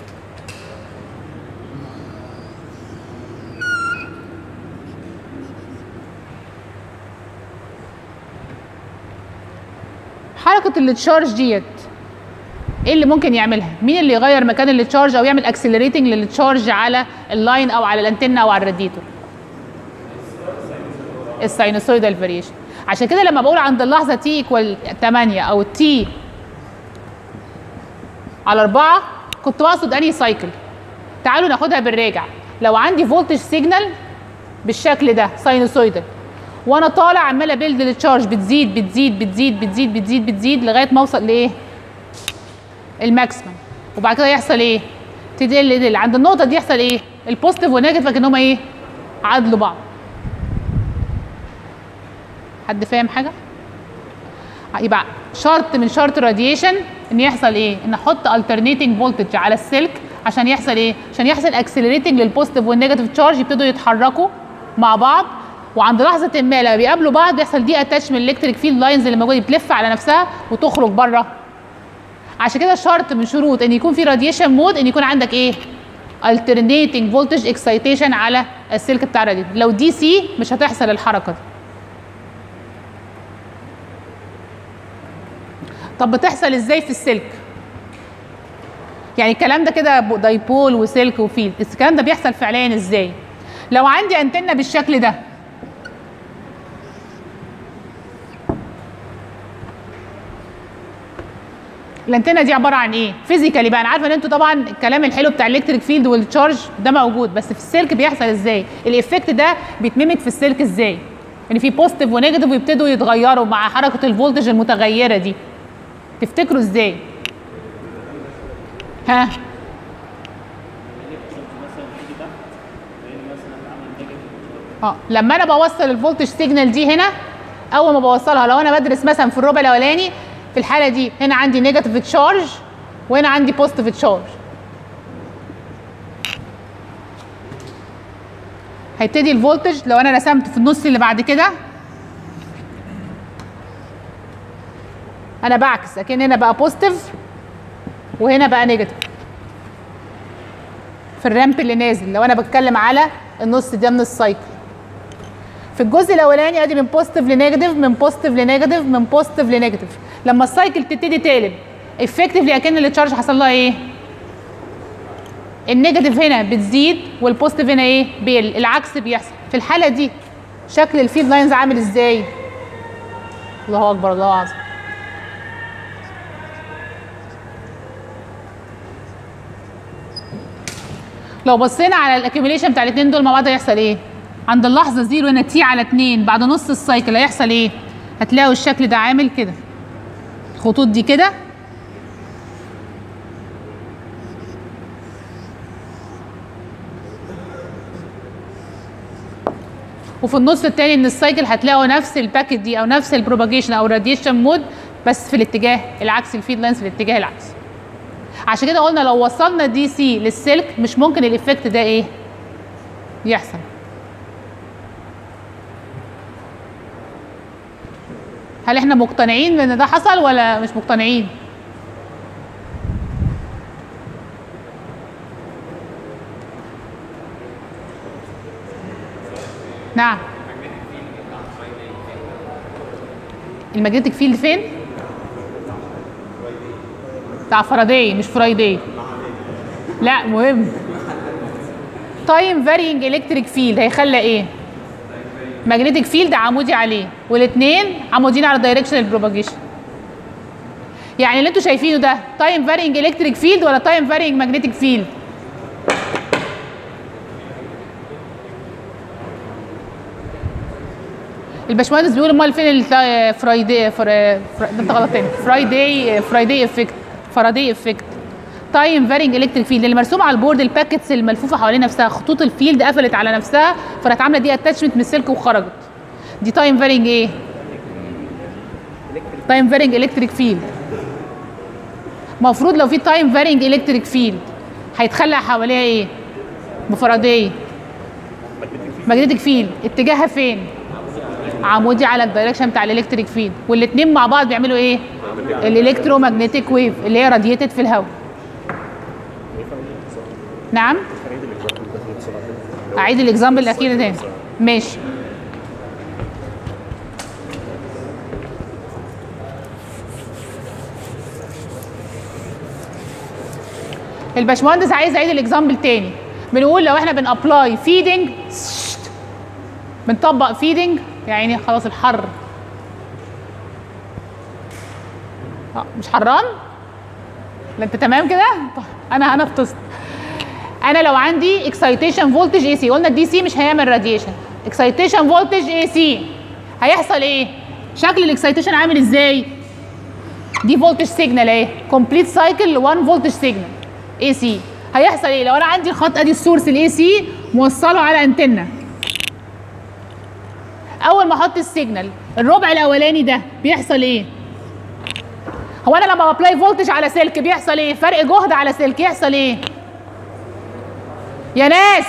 حركه التشارج ديت ايه اللي ممكن يعملها مين اللي يغير مكان التشارج او يعمل اكسلريتنج للتشارج على اللاين او على الانتنه او على الراديتور الساينوسويدال فاريشن عشان كده لما بقول عند اللحظه تي ايكوال 8 او تي على 4 كنت بقصد انهي سايكل تعالوا ناخدها بالراجع لو عندي فولتج سيجنال بالشكل ده ساينوسويدال وانا طالع عماله بيلد للتشارج بتزيد بتزيد بتزيد بتزيد بتزيد بتزيد لغايه ما اوصل لايه الماكسيمم وبعد كده يحصل ايه تقل تقل عند النقطه دي يحصل ايه البوزيتيف والنيجاتيف لكن هما ايه عادلوا بعض حد فاهم حاجه يبقى شرط من شرط الراديشن ان يحصل ايه ان احط alternating فولتج على السلك عشان يحصل ايه عشان يحصل اكسلريتنج للبوزيتيف والنيجاتيف تشارج يبتدوا يتحركوا مع بعض وعند لحظه ما لما بيقابلوا بعض بيحصل دي اتاتش من الالكتريك فيلد لاينز اللي موجوده بتلف على نفسها وتخرج بره عشان كده شرط من شروط ان يكون في راديشن مود ان يكون عندك ايه alternating voltage excitation على السلك بتاع الراديتور لو دي سي مش هتحصل الحركه دي طب بتحصل ازاي في السلك يعني الكلام ده كده دايبول وسلك وفيلد الكلام ده بيحصل فعليا ازاي لو عندي انتنه بالشكل ده الانتنه دي عباره عن ايه فيزيكالي بقى انا عارفه ان انتوا طبعا الكلام الحلو بتاع الالكتريك فيلد والتشارج ده موجود بس في السلك بيحصل ازاي الايفكت ده بيتممت في السلك ازاي ان يعني في بوزيتيف ونيجاتيف ويبتدوا يتغيروا مع حركه الفولتج المتغيره دي تفتكروا ازاي ها مثلا تيجي تحت لان مثلا عمل نيجاتيف اه لما انا بوصل الفولتج سيجنال دي هنا اول ما بوصلها لو انا بدرس مثلا في الربع الاولاني في الحاله دي هنا عندي نيجاتيف تشارج وهنا عندي بوزيتيف تشارج هيبتدي الفولتج لو انا رسمت في النص اللي بعد كده انا بعكس اكن هنا بقى بوزيتيف وهنا بقى نيجاتيف في الرامب اللي نازل لو انا بتكلم على النص ده من السايكل في الجزء الاولاني ادي من بوزيتيف لنيجاتيف من بوزيتيف لنيجاتيف من بوزيتيف لنيجاتيف لما السايكل تبتدي تقلب افكتفلي اكن التشارج حصل لها ايه النيجاتيف هنا بتزيد والبوزيتيف هنا ايه بيقل العكس بيحصل في الحاله دي شكل الفيلد لاينز عامل ازاي الله اكبر الله اعظم لو بصينا على الاكيوميليشن بتاع الاثنين دول مع بعض هيحصل ايه عند اللحظه زيرو هنا تي على 2 بعد نص السايكل هيحصل ايه هتلاقوا الشكل ده عامل كده الخطوط دي كده وفي النص التاني من السايكل هتلاقوا نفس الباكت دي او نفس البروباجيشن او الراديشن مود بس في الاتجاه العكسي الفيد لاينز في الاتجاه العكسي عشان كده قلنا لو وصلنا دي سي للسلك مش ممكن الايفكت ده ايه يحصل هل احنا مقتنعين بان ده حصل ولا مش مقتنعين نعم الماجنتيك فيلد فين بتاع فاراداي مش فرايداي لا مهم تايم فارينج الكتريك فيلد هيخلى ايه ماجنتيك فيلد عمودي عليه والاثنين عمودين على دايركشن البروباجيشن يعني اللي انتوا شايفينه ده تايم فارينج الكتريك فيلد ولا تايم فارينج ماجنتيك فيلد الباشمهندس بيقول امال فين ال- فرايداي فرا- فرا- ده انت غلط تاني فرايداي فرايداي افكت فاراداي افكت تايم فارينج الكتريك فيلد اللي مرسوم على البورد الباكتس الملفوفه حوالين نفسها خطوط الفيلد قفلت على نفسها فراحت عامله دي اتاتشمنت من السلك وخرجت دي تايم فارينج ايه؟ تايم فارينج الكتريك فيلد المفروض لو في تايم فارينج الكتريك فيلد هيتخلق حواليها ايه؟ بفاراداي ماجنتيك فيلد اتجاهها فين؟ عمودي على الدايركشن بتاع الالكتريك فيلد والاثنين مع بعض بيعملوا ايه؟ الالكترومagnetic ويف اللي هي راديتد في الهواء نعم اعيد الاكزامبل الاخير تاني ماشي الباشمهندس عايز اعيد الاكزامبل تاني بنقول لو احنا بنابلاي فيدنج بنطبق فيدنج يعني خلاص الحر آه، مش حران لا انت تمام كده طيب، انا انا فطست انا لو عندي اكسايتيشن فولتج اي سي قلنا الدي سي مش هيعمل راديشن اكسايتيشن فولتج اي سي هيحصل ايه شكل الاكسايتيشن عامل ازاي دي فولتج سيجنال اهي كومبليت سايكل 1 فولتج سيجنال اي سي هيحصل ايه لو انا عندي الخط ادي السورس الاي سي موصله على انتنه اول ما احط السيجنال الربع الاولاني ده بيحصل ايه هو انا لما بابلاي فولتج على سلك بيحصل ايه فرق جهد على سلك يحصل ايه يا ناس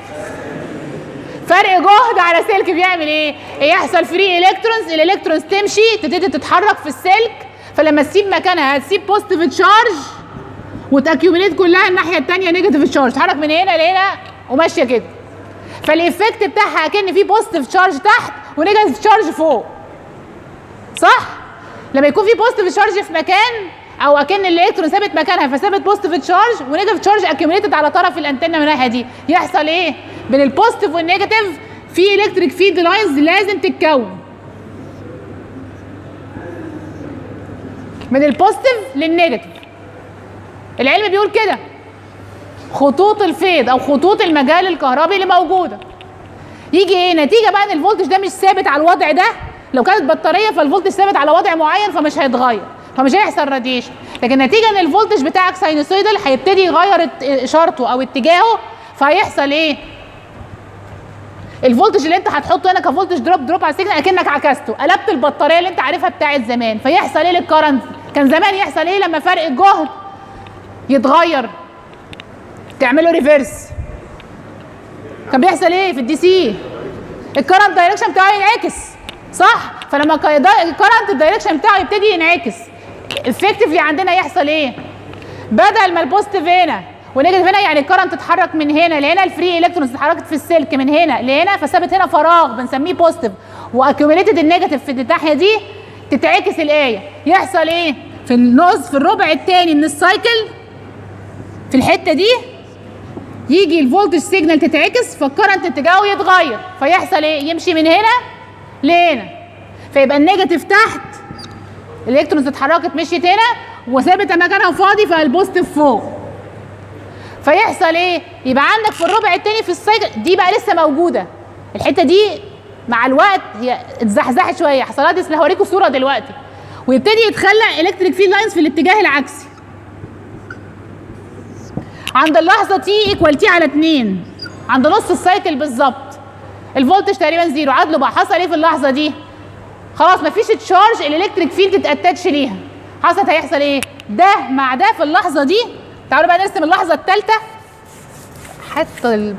فرق جهد على سلك بيعمل ايه يحصل فري الكترونز الالكترونز تمشي تبتدي تتحرك في السلك فلما تسيب مكانها هتسيب بوزيتيف تشارج وتاكيوميليت كلها الناحيه الثانيه نيجاتيف تشارج تتحرك من هنا لهنا وماشيه كده فالايفكت بتاعها اكن في بوزيتيف تشارج تحت ونيجاتيف تشارج فوق صح لما يكون في بوزيتيف تشارج في مكان او اكن الالكترون ثابت مكانها فثابت بوزيتيف تشارج ونيجاتيف تشارج اكيوميليتد على طرف الانتنه من الناحيه دي يحصل ايه بين البوزيتيف والنيجاتيف في الكتريك فيلد لاينز لازم تتكون من البوزيتيف للنيجاتيف العلم بيقول كده خطوط الفيض او خطوط المجال الكهربي اللي موجوده يجي ايه نتيجه بقى ان الفولتج ده مش ثابت على الوضع ده لو كانت بطاريه فالفولتج ثابت على وضع معين فمش هيتغير فمش هيحصل راديشن لكن نتيجه ان الفولتج بتاعك ساينوسويدال هيبتدي يغير ات- اشارته او اتجاهه فهيحصل ايه الفولتج اللي انت هتحطه هنا كفولتج دروب دروب على السيجنال اكنك عكسته قلبت البطاريه اللي انت عارفها بتاعت زمان فيحصل ايه للكرنت كان زمان يحصل ايه لما فرق الجهد يتغير تعمله ريفرس كان بيحصل ايه في الدي سي الكرنت دايركشن بتاعه ينعكس صح فلما الكرنت الدايركشن بتاعه يبتدي ينعكس افكتفلي عندنا يحصل ايه بدل ما البوزيتيف هنا ونيجاتيف هنا يعني الكرنت اتحرك من هنا لهنا الفري الكترونز اتحركت في السلك من هنا لهنا فثابت هنا فراغ بنسميه بوزيتيف واكيوميليتد النيجاتيف في الناحيه دي تتعكس الايه يحصل ايه في النص في الربع الثاني من السايكل في الحته دي يجي الفولتج سيجنال تتعكس فالكرنت اتجاهه يتغير فيحصل ايه يمشي من هنا لهنا فيبقى النيجاتيف تحت الالكترونز اتحركت مشيت هنا وثابته مكانها فاضي فالبوزيتيف فوق فيحصل ايه يبقى عندك في الربع التاني في السايكل دي بقى لسه موجوده الحته دي مع الوقت هي اتزحزحت شويه حصلها دي هوريكم صوره دلوقتي ويبتدي يتخلق الكتريك فيلد لاينز في الاتجاه العكسي عند اللحظه تي ايكوال تي على 2 عند نص السايكل بالظبط الفولتج تقريبا زيرو عدله بقى حصل ايه في اللحظه دي خلاص مفيش تشارج الالكتريك فيلد اتاتش ليها حصلت هيحصل ايه ده مع ده في اللحظه دي تعالوا بقى نرسم اللحظه الثالثه حتى ال...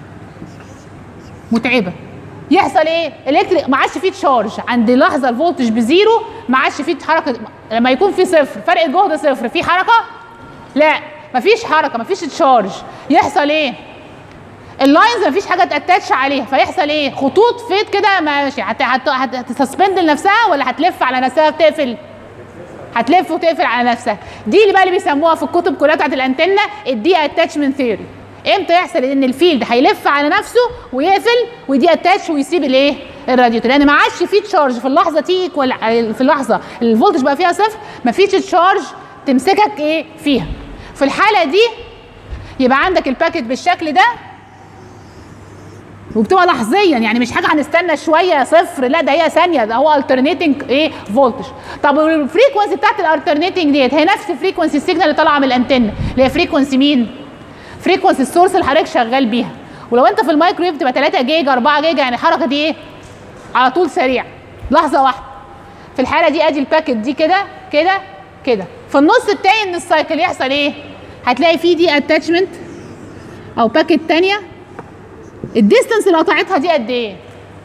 متعبه يحصل ايه الكتريك ما عادش فيه تشارج عند لحظه الفولتج بزيرو ما عادش فيه حركه لما يكون في صفر فرق الجهد صفر في حركه لا مفيش حركه مفيش تشارج يحصل ايه اللاينز مفيش حاجه تاتش عليها فيحصل ايه خطوط فيت كده ماشي هت- هت- هت- هتسسبند لنفسها ولا هتلف على نفسها بتقفل هتلف وتقفل على نفسها دي اللي بقى اللي بيسموها في الكتب كلها بتاعت الانتنه الدي اتاتشمنت ثيوري امتى يحصل ان الفيلد هيلف على نفسه ويقفل ودي اتاتش ويسيب الايه الراديوتور لان ما عادش فيه تشارج في اللحظه تي ايكوال في اللحظه الفولتج بقى فيها صفر ما فيش تشارج تمسكك ايه فيها في الحاله دي يبقى عندك الباكت بالشكل ده وبتبقى لحظيا يعني مش حاجه هنستنى شويه صفر لا ده هي ثانيه ده هو alternating ايه فولتج طب الفريكونسي بتاعت الالترنيتنج ديت هي نفس فريكونسي السيجنال اللي طالعه من الانتنه اللي هي فريكونسي مين؟ فريكونسي السورس اللي حضرتك شغال بيها ولو انت في المايكرويف بتبقى 3 جيجا 4 جيجا يعني الحركه دي ايه؟ على طول سريع لحظه واحده في الحاله دي ادي الباكت دي كده كده كده في النص التاني من السايكل يحصل ايه؟ هتلاقي فيه دي اتاتشمنت او باكت تانيه الديستنس اللي قطعتها دي قد ايه؟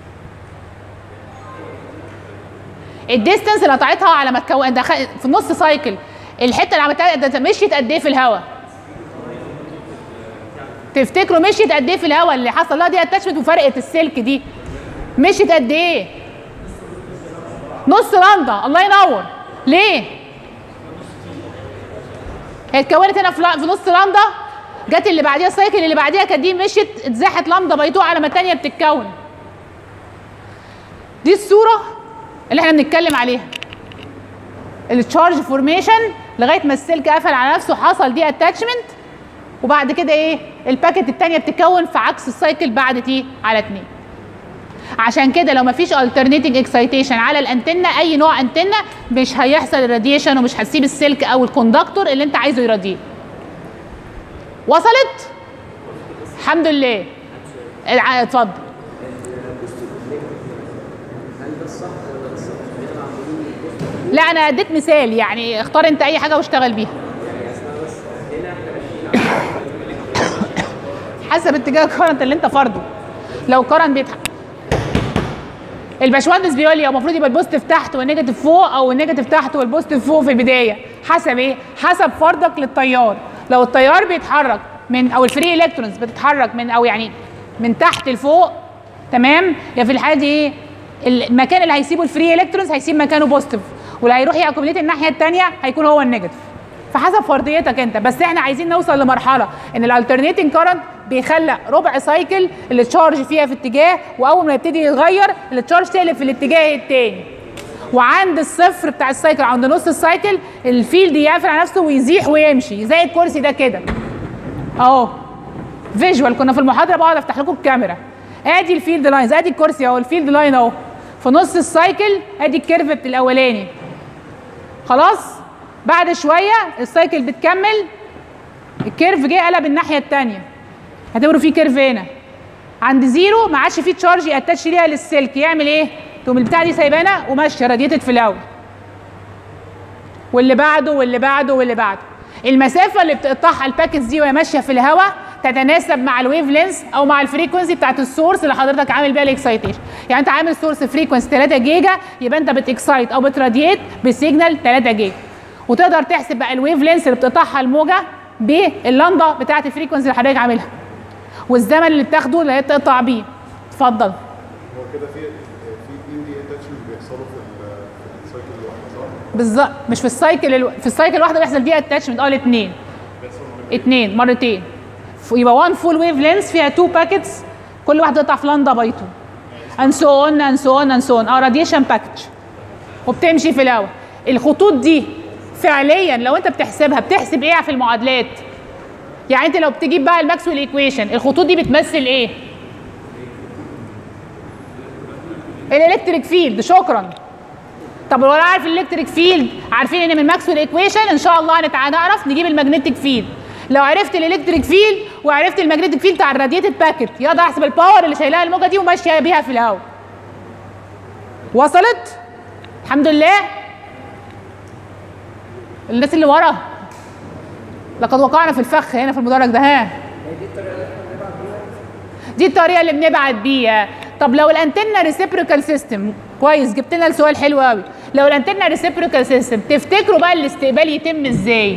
الديستنس اللي قطعتها على ما تكون دخل في نص سايكل الحته اللي عملتها ده مشيت قد ايه في الهواء؟ تفتكروا مشيت قد ايه في الهواء اللي حصل لها دي اتاتشمنت وفرقت السلك دي مشيت قد ايه؟ نص لندا الله ينور ليه؟ هي اتكونت هنا في لا- في نص لندا جت اللي بعديها السايكل اللي بعديها كانت دي مشيت اتزاحت لمضه بيضاء على ما الثانيه بتتكون دي الصوره اللي احنا بنتكلم عليها التشارج فورميشن لغايه ما السلك قفل على نفسه حصل دي اتاتشمنت وبعد كده ايه الباكت الثانيه بتتكون في عكس السايكل بعد تي على 2 عشان كده لو مفيش alternating اكسايتيشن على الانتنه اي نوع انتنه مش هيحصل الراديشن ومش هتسيب السلك او الكوندكتور اللي انت عايزه يراديه وصلت الحمد لله الع- اتفضل لا انا اديت مثال يعني اختار انت اي حاجه واشتغل بيها حسب اتجاه الكرنت اللي انت فرضه لو كرنت بيتح... الباشمهندس بيقول لي هو المفروض يبقى البوزيتيف تحت والنيجاتيف فوق او النيجاتيف تحت والبوزيتيف فوق في البدايه حسب ايه حسب فرضك للتيار لو التيار بيتحرك من او الفري الكترونز بتتحرك من او يعني من تحت لفوق تمام يا في الحاله دي ايه المكان اللي هيسيبه الفري الكترونز هيسيب مكانه بوزيتيف واللي هيروح ياكوميليت الناحيه الثانيه هيكون هو النيجاتيف فحسب فرضيتك انت بس احنا عايزين نوصل لمرحله ان الالترنيتنج كارنت بيخلق ربع سايكل اللي تشارج فيها في اتجاه واول ما يبتدي يتغير اللي تشارج تقلب في الاتجاه التاني وعند الصفر بتاع السايكل عند نص السايكل الفيلد يقفل على نفسه ويزيح ويمشي زي الكرسي ده كده اهو فيجوال كنا في المحاضره بقعد افتح لكم الكاميرا ادي الفيلد لاينز ادي الكرسي اهو الفيلد لاين اهو في نص السايكل ادي الكيرف بتاع الاولاني خلاص بعد شويه السايكل بتكمل الكيرف جه قلب الناحيه الثانيه هتعتبروا في كيرف هنا عند زيرو ما عادش فيه تشارج ياتش ليها للسلك يعمل ايه؟ تقوم البتاع دي سايبانا وماشيه راديتد في الاول واللي بعده واللي بعده واللي بعده المسافه اللي بتقطعها الباكتس دي وهي ماشيه في الهواء تتناسب مع الويف لينس او مع الفريكونسي بتاعت السورس اللي حضرتك عامل بيها الاكسايتيشن يعني انت عامل سورس فريكونسي 3 جيجا يبقى انت بتكسايت او بتراديت بسيجنال 3 جيجا وتقدر تحسب بقى الويف لينس اللي بتقطعها الموجه باللندا بتاعت الفريكونسي اللي حضرتك عاملها والزمن اللي بتاخده اللي هي تقطع بيه اتفضل هو كده في في دي ودي اتاتشمنت بيحصلوا في ال- في السايكل الواحده صح؟ بالظبط مش في السايكل الو... في السايكل الواحده بيحصل فيها اتاتشمنت اه الاثنين اثنين مرتين ف- يبقى 1 فول ويف لينس فيها 2 باكيتس كل واحده تقطع في لندا بايتو and so on and so on and so on اه راديشن باكج وبتمشي في الهواء الخطوط دي فعليا لو انت بتحسبها بتحسب ايه في المعادلات يعني انت لو بتجيب بقى الماكسويل ايكويشن الخطوط دي بتمثل ايه الالكتريك فيلد شكرا طب لو انا عارف الالكتريك فيلد عارفين ان من ماكسويل ايكويشن ان شاء الله هنتع- هنعرف نجيب المagnetic فيلد لو عرفت الالكتريك فيلد وعرفت المagnetic فيلد بتاع الراديتد باكيت يقدر احسب الباور اللي شايلها الموجه دي وماشيه بيها في الهواء وصلت الحمد لله الناس اللي ورا لقد وقعنا في الفخ هنا في المدرج ده ها دي الطريقه اللي بنبعت بيها طب لو الانتنه ريسيبروكال سيستم كويس جبت لنا السؤال حلو قوي لو الانتنه ريسيبروكال سيستم تفتكروا بقى الاستقبال يتم ازاي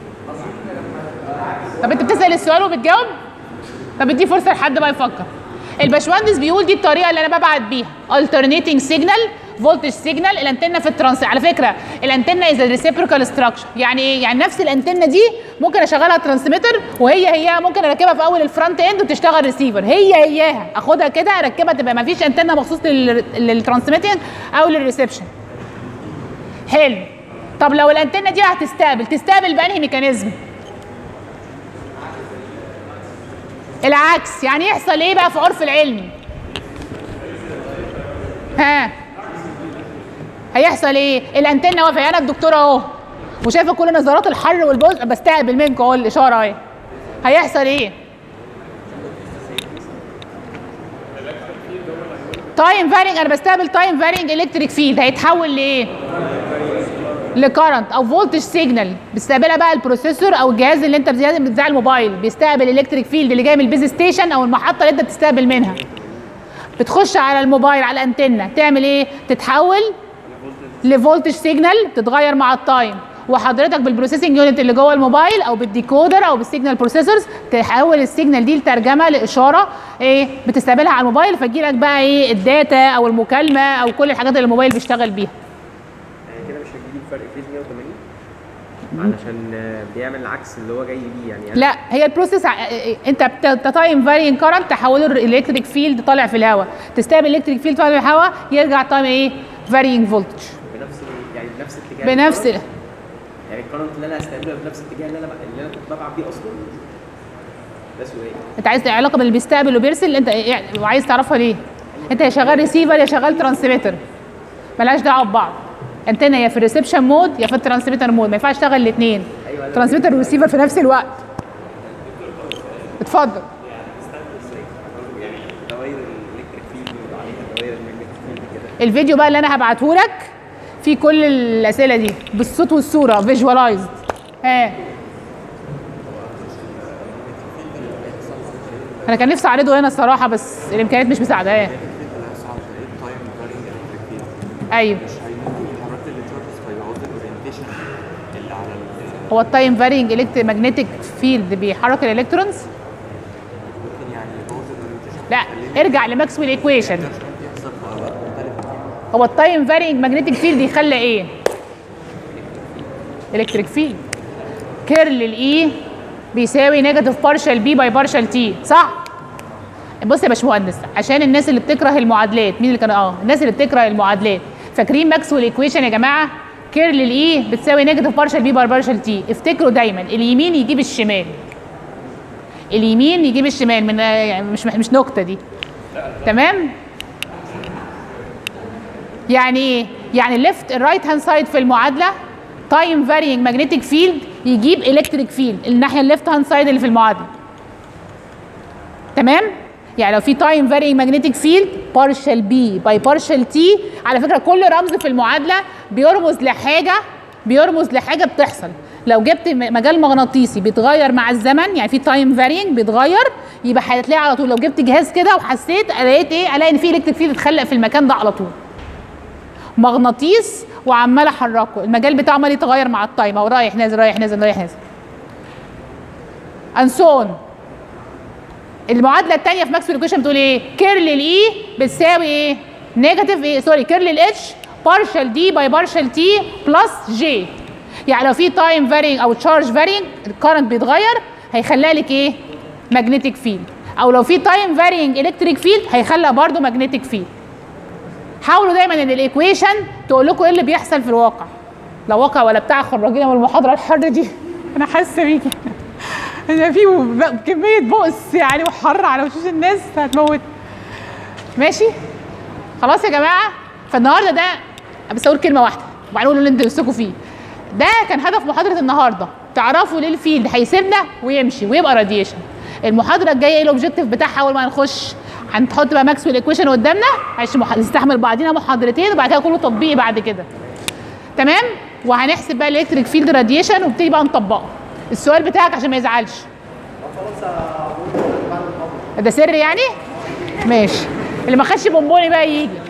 طب انت بتسال السؤال وبتجاوب طب ادي فرصه لحد بقى يفكر الباشمهندس بيقول دي الطريقه اللي انا ببعت بيها alternating signal فولتج سيجنال الانتنه في الترانس على فكره الانتنه از ريسيبروكال ستراكشر يعني ايه يعني نفس الانتنه دي ممكن اشغلها ترانسميتر وهي هي ممكن اركبها في اول الفرونت اند وتشتغل ريسيفر هي هياها اخدها كده اركبها تبقى ما فيش انتنه مخصوص للترانسميتنج او للريسبشن حلو طب لو الانتنه دي هتستقبل تستقبل بانهي ميكانيزم العكس يعني يحصل ايه بقى في عرف العلمي ها هيحصل ايه الانتنه واقفه انا الدكتوره اهو وشايفه كل نظرات الحر والبوز بستقبل منكم اهو الاشاره اهي هيحصل ايه تايم فارينج انا بستقبل تايم فارينج الكتريك فيلد هيتحول لايه لكرنت او فولتج سيجنال بيستقبلها بقى البروسيسور او الجهاز اللي انت بتاع بتاع الموبايل بيستقبل الكتريك فيلد اللي جاي من البيز ستيشن او المحطه اللي انت بتستقبل منها بتخش على الموبايل على الانتنه تعمل ايه تتحول لفولتج سيجنال تتغير مع التايم وحضرتك بالبروسيسنج يونت اللي جوه الموبايل او بالديكودر او بالسيجنال بروسيسورز تحول السيجنال دي لترجمه لاشاره ايه بتستقبلها على الموبايل فتجي لك بقى ايه الداتا او المكالمه او كل الحاجات اللي الموبايل بيشتغل بيها يعني كده مش هيجيلي فرق فيز 180 علشان آه، بيعمل العكس اللي هو جاي بيه يعني لا هي البروسيس ع- انت تايم فارينج كارنت تحوله الالكتريك فيلد طالع في الهواء تستقبل الكتريك فيلد طالع في الهواء يرجع تايم ايه فارينج فولتج بنفس ال- يعني بنفس اتجاه بنفس الكرنت. يعني الكرنت اللي انا هستقبله بنفس الاتجاه اللي انا اللي انا كنت ببعت بيه اصلا ده سؤال انت عايز علاقه بين اللي بيستقبل وبيرسل انت إيه- وعايز تعرفها ليه انت يا شغال ريسيفر يا شغال ترانسميتر ملهاش دعوه ببعض انتنا يا في الريسبشن مود يا في الترانسميتر مود ما ينفعش تشتغل الاثنين أيوة. ترانسميتر وريسيفر في نفس الوقت اتفضل يعني دوائر الالكتريك فيلد وعليها دوائر المagnetic فيلد كده الفيديو بقى اللي انا هبعته لك فيه كل الاسئله دي بالصوت والصوره فيجوالايزد ها انا كان نفسي اعرضه هنا الصراحه بس الامكانيات مش مساعده ايه ايوه هو التايم فارينج الكترو ماجنتيك فيلد بيحرك الالكترونز لا ارجع لماكسويل ايكويشن هو التايم فارينج ماجنتيك فيلد يخلى ايه الكتريك فيلد كيرل الاي بيساوي نيجاتيف بارشال بي باي بارشال تي صح بص يا باشمهندس عشان الناس اللي بتكره المعادلات مين اللي كان اه الناس اللي بتكره المعادلات فاكرين ماكسويل ايكويشن يا جماعه كيرل الاي بتساوي نيجاتيف بارشال بي باي بارشال تي افتكروا دايما اليمين يجيب الشمال اليمين يجيب الشمال من يعني مش مش نكته دي تمام يعني ايه يعني الليفت الرايت هاند سايد في المعادله تايم فارينج ماجنتيك فيلد يجيب الكتريك فيلد الناحيه الليفت هاند سايد اللي في المعادله تمام يعني لو في تايم فارينج ماجنتيك فيلد بارشال بي باي بارشال تي على فكره كل رمز في المعادله بيرمز لحاجه بيرمز لحاجه بتحصل لو جبت م- مجال مغناطيسي بيتغير مع الزمن يعني في تايم فارينج بيتغير يبقى هتلاقي على طول لو جبت جهاز كده وحسيت لقيت ايه الاقي ان في الكتريك فيلد اتخلق في المكان ده على طول مغناطيس وعمال احركه المجال بتاعه عمال يتغير مع التايم او رايح نازل رايح نازل رايح نازل انسون المعادله الثانيه في ماكسويل ايكويشن بتقول ايه كيرل الاي بتساوي ايه نيجاتيف ايه سوري كيرل الاتش بارشال دي باي بارشال تي بلس جي يعني لو في تايم فارينج او تشارج فارينج الكرنت بيتغير هيخلق لك ايه ماجنتيك فيلد او لو في تايم فارينج الكتريك فيلد هيخلق برضه ماجنتيك فيلد حاولوا دايما ان الايكويشن تقول لكم ايه اللي بيحصل في الواقع لا واقع ولا بتاع خرجينا من المحاضره الحر دي انا حاسه بيكي انا في ب- كميه بؤس يعني وحر على وشوش الناس هتموت ماشي خلاص يا جماعه فالنهارده ده بس اقول كلمه واحده وبعدين اقول اللي انتوا نفسكم فيه ده كان هدف محاضره النهارده تعرفوا ليه الفيلد هيسيبنا ويمشي ويبقى راديشن المحاضره الجايه ايه الاوبجيكتيف بتاعها اول ما نخش هنحط بقى ماكسويل ايكويشن قدامنا عشان مح- نستحمل بعضينا محاضرتين وبعد كده كله تطبيقي بعد كده تمام وهنحسب بقى الالكتريك فيلد راديشن ونبتدي بقى نطبقه السؤال بتاعك عشان ما يزعلش ده سر يعني ماشي اللي ما خدش بونبوني بقى يجي